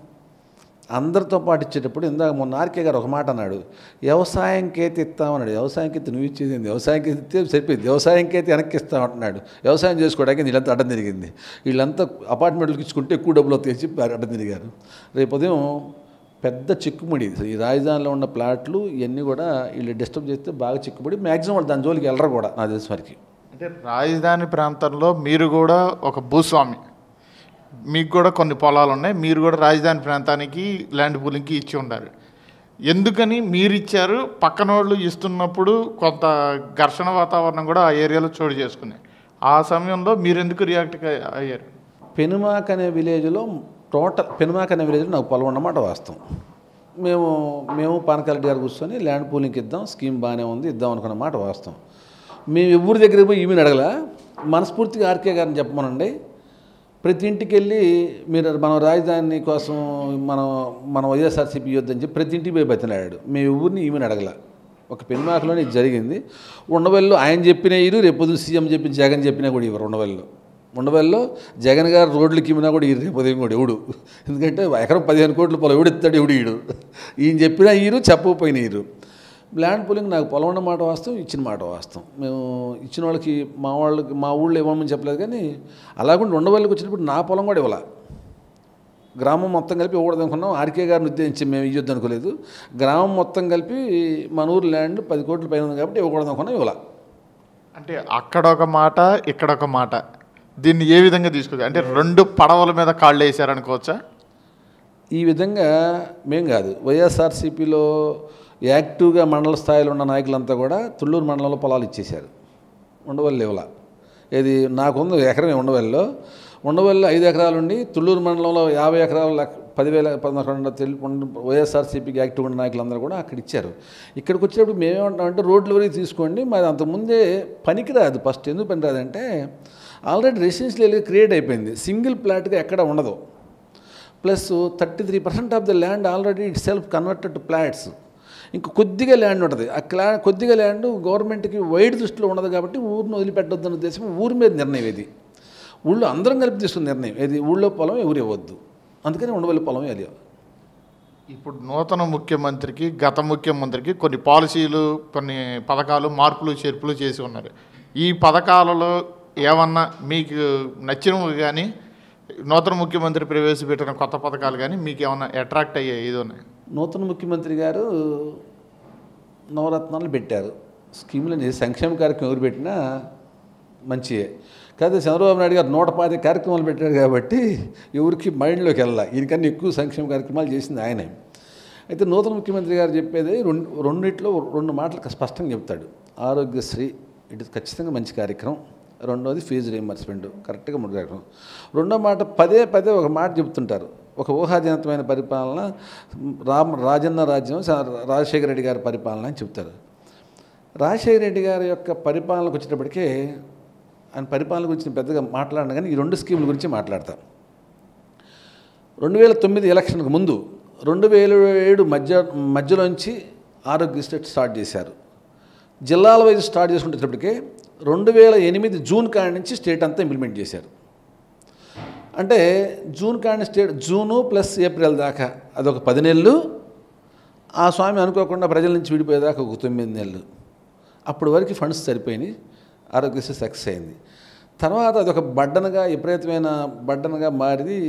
[SPEAKER 2] అందరితో పాటు ఇచ్చేటప్పుడు ఇందాక మొన్న ఆర్కే గారు ఒక మాట అన్నాడు వ్యవసాయంకైతే ఇస్తామన్నాడు వ్యవసాయంకైతే నువ్వు ఇచ్చేది ఏంది? వ్యవసాయంకైతే ఇస్తే సరిపోయింది వ్యవసాయంకైతే వెనక్కి ఇస్తామంటున్నాడు వ్యవసాయం చేసుకోవడానికి వీళ్ళంతా అడ్డం తిరిగింది వీళ్ళంతా అపార్ట్మెంట్లకు ఇచ్చుకుంటే ఎక్కువ డబ్బులు వస్తాయి చెప్పి అడ్డం తిరిగారు రేపు ఉదయం పెద్ద చిక్కుముడి ఇది. ఈ రాజధానిలో ఉన్న ప్లాట్లు ఇవన్నీ కూడా వీళ్ళు డిస్టర్బ్ చేస్తే బాగా చిక్కుముడి మ్యాక్సిమం వాళ్ళు దాని జోలికి వెళ్ళరు కూడా నా తెలిసిన వరకు
[SPEAKER 1] అంటే రాజధాని ప్రాంతంలో మీరు కూడా ఒక భూస్వామి మీకు కూడా కొన్ని పొలాలు ఉన్నాయి మీరు కూడా రాజధాని ప్రాంతానికి ల్యాండ్ పూలింగ్కి ఇచ్చి ఉన్నారు ఎందుకని మీరు ఇచ్చారు పక్కన వాళ్ళు ఇస్తున్నప్పుడు కొంత ఘర్షణ వాతావరణం కూడా ఆ ఏరియాలో చోటు చేసుకున్నాయి ఆ సమయంలో మీరు ఎందుకు రియాక్ట్ అయ్యారు
[SPEAKER 2] పెనుమాక్ అనే విలేజ్లో టోటల్ పెనుమాక్ అనే విలేజ్లో నాకు పొలం ఉన్నమాట వాస్తవం మేము మేము పానకాలరెడ్డి గారు కూర్చొని ల్యాండ్ పూలింగ్కి ఇద్దాం స్కీమ్ బాగానే ఉంది ఇద్దాం అనుకున్న మాట వాస్తవం మేము ఎవరి దగ్గరికి పోయి ఈమెను అడగల మనస్ఫూర్తిగా ఆర్కే గారిని చెప్పమనండి ప్రతి ఇంటికి వెళ్ళి మీరు మనం రాజధాని కోసం మనం మన వైఎస్ఆర్సీపీ ఇవ్వద్దని చెప్పి ప్రతి ఇంటికి పోయి బతిలాడాడు మేము ఎవరిని ఈమెను అడగల ఒక పెనుమాకలోనే ఇది జరిగింది ఉండవల్లిలో ఆయన చెప్పిన ఇరు రేపు పొద్దున సీఎం చెప్పిన జగన్ చెప్పినా కూడా ఇవ్వరు ఉండవల్లిలో ఉండవల్లిలో జగన్ గారు రోడ్లకి ఇమ్మినా కూడా ఈ రేపు ఉదయం కూడా ఎవడు ఎందుకంటే ఎకరం పదిహేను కోట్ల పొలం ఎవడు ఇస్తాడు ఎవడు ఈడు ఈయన చెప్పినా ఈరు చెప్పకపోయిన ఈరు ల్యాండ్ పూలింగ్ నాకు పొలం ఉన్న మాట వాస్తవం ఇచ్చిన మాట వాస్తవం మేము ఇచ్చిన వాళ్ళకి మా వాళ్ళకి మా ఊళ్ళో ఇవ్వమని చెప్పలేదు కానీ అలాగుండి ఉండవల్లికి వచ్చినప్పుడు నా పొలం కూడా ఇవ్వాల గ్రామం మొత్తం కలిపి ఇవ్వకూడదు అనుకున్నాం ఆర్కే గారిని ఉద్దేశించి మేము ఇవ్వద్దు అనుకోలేదు గ్రామం మొత్తం కలిపి మన ఊరు ల్యాండ్ పది కోట్ల పైన ఉంది కాబట్టి ఇవ్వకూడదు అనుకున్నాం ఇవ్వాల
[SPEAKER 1] అంటే అక్కడ ఒక మాట ఇక్కడ ఒక మాట దీన్ని ఏ విధంగా తీసుకోవచ్చు అంటే రెండు పడవల మీద కాళ్ళు వేసారనుకోవచ్చా
[SPEAKER 2] ఈ విధంగా మేం కాదు వైఎస్ఆర్సీపీలో యాక్టివ్గా మండల స్థాయిలో ఉన్న నాయకులంతా కూడా తుళ్ళూరు మండలంలో పొలాలు ఇచ్చేశారు ఉండవల్లి ఇవ్వాల ఇది నాకుంది ఎకరమే ఉండవల్లిలో ఉండవల్లి ఐదు ఎకరాలు ఉండి తుళ్ళూరు మండలంలో యాభై ఎకరాలు లెక్క పదివేల పదకొండు తెలి వైఎస్ఆర్సీపీకి యాక్టివ్ ఉన్న నాయకులందరూ కూడా అక్కడ ఇచ్చారు ఇక్కడికి వచ్చేటప్పుడు మేమేమంటామంటే రోడ్ల వరకు తీసుకోండి మరి అంతకుముందే పనికిరాదు ఫస్ట్ ఎందుకు పనిరాదంటే ఆల్రెడీ రెసిడెన్షియల్ క్రియేట్ అయిపోయింది సింగిల్ ప్లాట్గా ఎక్కడ ఉండదు plus thirty three percent of the land already itself converted to plots ఇంకా కొద్దిగా ల్యాండ్ ఉంటుంది ఆ క్లా కొద్దిగా ల్యాండ్ గవర్నమెంట్కి వైడ్ దృష్టిలో ఉండదు కాబట్టి ఊరిని వదిలిపెట్టొద్దన్న ఉద్దేశం ఊరి మీద నిర్ణయం ఇది ఊళ్ళో అందరం కలిపి తీసుకున్న నిర్ణయం ఇది ఊళ్ళో పొలం ఎవరు ఇవ్వద్దు అందుకని ఉండవల్లి పొలం ఇవ్వాలి
[SPEAKER 1] ఇప్పుడు నూతన ముఖ్యమంత్రికి గత ముఖ్యమంత్రికి కొన్ని పాలసీలు కొన్ని పథకాలు మార్పులు చేర్పులు చేసి ఉన్నారు ఈ పథకాలలో ఏమన్నా మీకు నచ్చినవి కానీ నూతన ముఖ్యమంత్రి ప్రవేశపెట్టిన కొత్త పథకాలు కానీ మీకు ఏమన్నా అట్రాక్ట్ అయ్యాయి ఇది ఉన్నాయి
[SPEAKER 2] నూతన ముఖ్యమంత్రి గారు నవరత్నాలు పెట్టారు స్కీములు అనేది సంక్షేమ కార్యక్రమం ఎవరు పెట్టినా మంచియే కాదు చంద్రబాబు నాయుడు గారు నూట పాతి కార్యక్రమాలు పెట్టాడు కాబట్టి ఎవరికి మైండ్లోకి వెళ్ళాలి ఈయనకన్నా ఎక్కువ సంక్షేమ కార్యక్రమాలు చేసింది ఆయనే అయితే నూతన ముఖ్యమంత్రి గారు చెప్పేది రెండు రెండిట్లో రెండు మాటలు స్పష్టంగా చెప్తాడు ఆరోగ్యశ్రీ ఇటు ఖచ్చితంగా మంచి కార్యక్రమం రెండోది ఫీజు రీఎంబర్స్మెంట్ కరెక్ట్గా మూడు కార్యక్రమం రెండో మాట పదే పదే ఒక మాట చెప్తుంటారు ఒక ఊహాజనితమైన పరిపాలన రామ్ రాజన్న రాజ్యం స- రాజశేఖర రెడ్డి గారి పరిపాలన అని చెప్తారు రాజశేఖర రెడ్డి గారి యొక్క పరిపాలనకు వచ్చేటప్పటికే ఆయన పరిపాలన గురించి నేను పెద్దగా మాట్లాడిన కానీ ఈ రెండు స్కీముల గురించి మాట్లాడతాను రెండు వేల తొమ్మిది ఎలక్షన్కు ముందు రెండు వేల ఏడు మధ్య మధ్యలోంచి ఆరోగ్యశ్రీ స్టార్ట్ చేశారు జిల్లాల వైజ్ స్టార్ట్ చేసుకుంటేటప్పటికే రెండు వేల ఎనిమిది జూన్ కాడి నుంచి స్టేట్ అంతా ఇంప్లిమెంట్ చేశారు అంటే జూన్ కాడి స్టేట్ జూను ప్లస్ ఏప్రిల్ దాకా అదొక పది నెలలు ఆ స్వామి అనుకోకుండా ప్రజల నుంచి విడిపోయేదాకా ఒక తొమ్మిది నెలలు అప్పటి వరకు ఫండ్స్ సరిపోయినాయి ఆరోగ్యశ్రీ సక్సెస్ అయింది తర్వాత అదొక బడ్డనగా విపరీతమైన బడ్డనగా మారి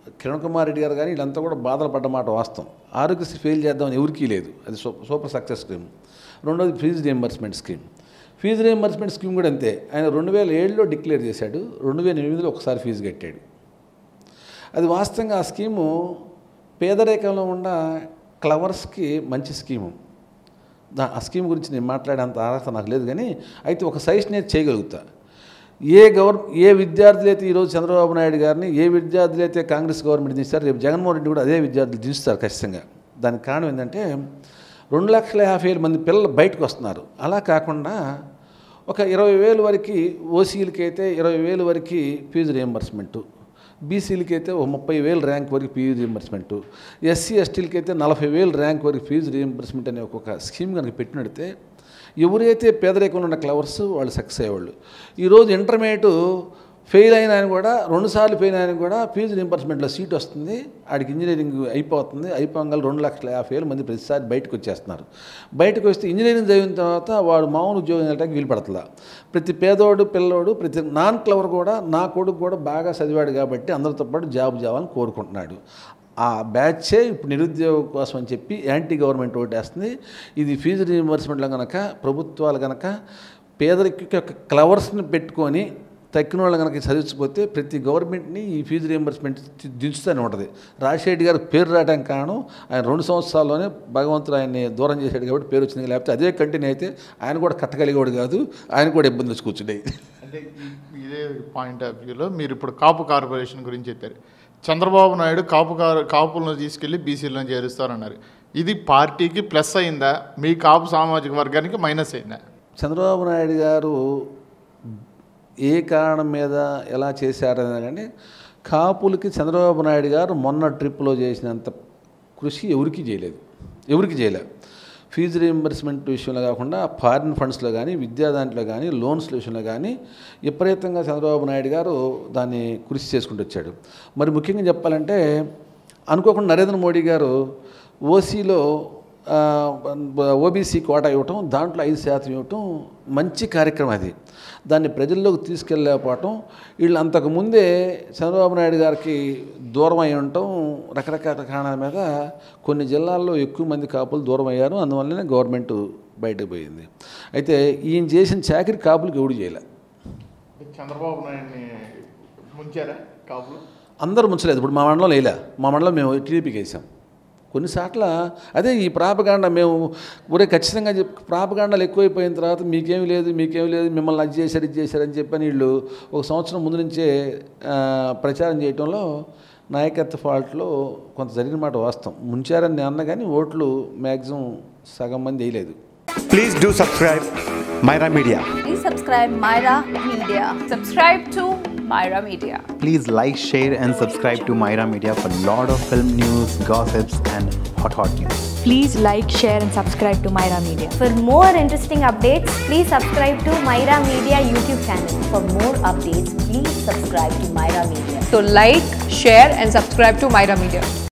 [SPEAKER 2] కిరణ్ కుమార్ రెడ్డి గారు కానీ వీళ్ళంతా కూడా బాధలు పడ్డ మాట వాస్తవం ఆరోగ్యశ్రీ ఫెయిల్ చేద్దామని ఎవరికీ లేదు అది సూ- సూపర్ సక్సెస్ స్కీమ్ రెండోది fee reimbursement scheme fee reimbursement scheme కూడా అంతే ఆయన రెండు వేల ఏడులో డిక్లేర్ చేశాడు రెండు వేల ఎనిమిదిలో ఒకసారి ఫీజు కట్టాడు అది వాస్తవంగా ఆ స్కీము పేదరికంలో ఉన్న క్లవర్స్కి మంచి స్కీము దా ఆ స్కీమ్ గురించి నేను మాట్లాడేంత అర్హత నాకు లేదు కానీ అయితే ఒక సజెషన్ నేను చేయగలుగుతా ఏ గవర్ ఏ విద్యార్థులు అయితే ఈరోజు చంద్రబాబు నాయుడు గారిని ఏ విద్యార్థులు అయితే కాంగ్రెస్ గవర్నమెంట్ దించుతారు రేపు జగన్మోహన్ రెడ్డి కూడా అదే విద్యార్థులు దించుతారు ఖచ్చితంగా దానికి కారణం ఏంటంటే రెండు లక్షల యాభై వేల మంది పిల్లలు బయటకు వస్తున్నారు అలా కాకుండా ఒక ఇరవై వేలు వరకు ఓసీలకి అయితే ఇరవై వేలు వరకు ఫీజు రియంబర్స్మెంటు బీసీలకి అయితే ఒక ముప్పై వేలు ర్యాంక్ వరకు ఫీజు రియంబర్స్మెంట్ ఎస్సీ ఎస్టీలకి అయితే నలభై వేలు ర్యాంక్ వరకు ఫీజు రియంబర్స్మెంట్ అనే ఒక స్కీమ్ కనుక పెట్టినడితే ఎవరైతే పేదరికంలో ఉన్న క్లవర్స్ వాళ్ళు సక్సెస్ అయ్యేవాళ్ళు ఈరోజు ఇంటర్మీడియట్ ఫెయిల్ అయిన ఆయన కూడా రెండుసార్లు ఫెయిల్ అయిన ఆయన కూడా ఫీజు రింబర్స్మెంట్లో సీట్ వస్తుంది ఆడికి ఇంజనీరింగ్ అయిపోతుంది అయిపోగా రెండు లక్షల యాభై వేల మంది ప్రతిసారి బయటకు వచ్చేస్తున్నారు బయటకు వస్తే ఇంజనీరింగ్ చదివిన తర్వాత వాడు మామూలు ఉద్యోగం వెళ్ళడానికి వీలు పడుతుందా ప్రతి పేదోడు పిల్లోడు ప్రతి నాన్ క్లవర్ కూడా నా కొడుకు కూడా బాగా చదివాడు కాబట్టి అందరితో పాటు జాబ్ చేయాలని కోరుకుంటున్నాడు ఆ బ్యాచే ఇప్పుడు నిరుద్యోగం కోసం అని చెప్పి యాంటీ గవర్నమెంట్ ఓటేస్తుంది ఇది ఫీజు రీయింబర్స్మెంట్లో కనుక ప్రభుత్వాలు కనుక పేదరిక యొక్క క్లవర్స్ని పెట్టుకొని తక్కిన వాళ్ళు కనుక చదివించకపోతే ప్రతి గవర్నమెంట్ని ఈ ఫీజు రియంబర్స్మెంట్ దించుతూనే ఉంటుంది రాజశేఖర్ గారు పేరు రావడానికి కారణం ఆయన రెండు సంవత్సరాల్లోనే భగవంతుడు ఆయన్ని దూరం చేశాడు కాబట్టి పేరు వచ్చింది లేకపోతే అదే కంటిన్యూ అయితే ఆయన కూడా కట్టగలిగేవాడు కాదు ఆయన కూడా ఇబ్బంది వచ్చి కూర్చున్నాయి
[SPEAKER 1] అంటే ఈ- ఇదే పాయింట్ ఆఫ్ వ్యూలో మీరు ఇప్పుడు కాపు కార్పొరేషన్ గురించి చెప్పారు చంద్రబాబు నాయుడు కాపు కారు కాపులను తీసుకెళ్లి బీసీలను చేరుస్తారన్నారు ఇది పార్టీకి ప్లస్ అయిందా మీ కాపు సామాజిక వర్గానికి మైనస్ అయిందా
[SPEAKER 2] చంద్రబాబు నాయుడు గారు ఏ కారణం మీద ఎలా చేశారని కానీ కాపులకి చంద్రబాబు నాయుడు గారు మొన్న ట్రిప్లో చేసినంత కృషి ఎవరికీ చేయలేదు ఎవరికి చేయలేదు ఫీజు రీయింబర్స్మెంట్ విషయంలో కాకుండా ఫారిన్ ఫండ్స్లో కానీ విద్యా దాంట్లో కానీ లోన్స్ విషయంలో కానీ విపరీతంగా చంద్రబాబు నాయుడు గారు దాన్ని కృషి చేసుకుంటూ వచ్చాడు మరి ముఖ్యంగా చెప్పాలంటే అనుకోకుండా నరేంద్ర మోడీ గారు ఓసీలో ఓబీసీ కోటా ఇవ్వటం దాంట్లో ఐదు శాతం ఇవ్వటం మంచి కార్యక్రమం అది దాన్ని ప్రజల్లోకి తీసుకెళ్ళలేకపోవటం వీళ్ళు అంతకుముందే చంద్రబాబు నాయుడు గారికి దూరం అయి ఉండటం రకరకాల కారణాల మీద కొన్ని జిల్లాల్లో ఎక్కువ మంది కాపులు దూరం అయ్యారు అందువల్లనే గవర్నమెంట్ బయటకు పోయింది అయితే ఈయన చేసిన చాకరీ కాపులకు ఎవడు చేయలే
[SPEAKER 1] చంద్రబాబు నాయుడిని ముంచారా కాపులు
[SPEAKER 2] అందరూ ముంచలేదు ఇప్పుడు మా మండలం లేలే మా మండలం మేము టీడీపీకి వేసాం కొన్నిసార్ల అదే ఈ ప్రాపగాండ మేము ఒరే ఖచ్చితంగా చెప్ ప్రాపగాండాలు ఎక్కువైపోయిన తర్వాత మీకేం లేదు మీకేం లేదు మిమ్మల్ని అది చేశారు ఇది చేశారు అని చెప్పని వీళ్ళు ఒక సంవత్సరం ముందు నుంచే ఆ, ప్రచారం చేయటంలో నాయకత్వ ఫాల్ట్లో కొంత జరిగిన మాట వాస్తవం ముంచారని నేను అన్న కానీ ఓట్లు మ్యాక్సిమం సగం మంది వేయలేదు
[SPEAKER 3] Please do subscribe Myra Media.
[SPEAKER 4] Please subscribe Myra Media.
[SPEAKER 5] Subscribe to Myra Media.
[SPEAKER 3] Please like, share, and subscribe to Myra Media for lot of film news, gossips, and hot hot news.
[SPEAKER 6] Please like, share, and subscribe to Myra Media.
[SPEAKER 4] For more interesting updates, please subscribe to Myra Media YouTube channel. For more updates, please subscribe to Myra Media.
[SPEAKER 5] So like, share and subscribe to Myra Media.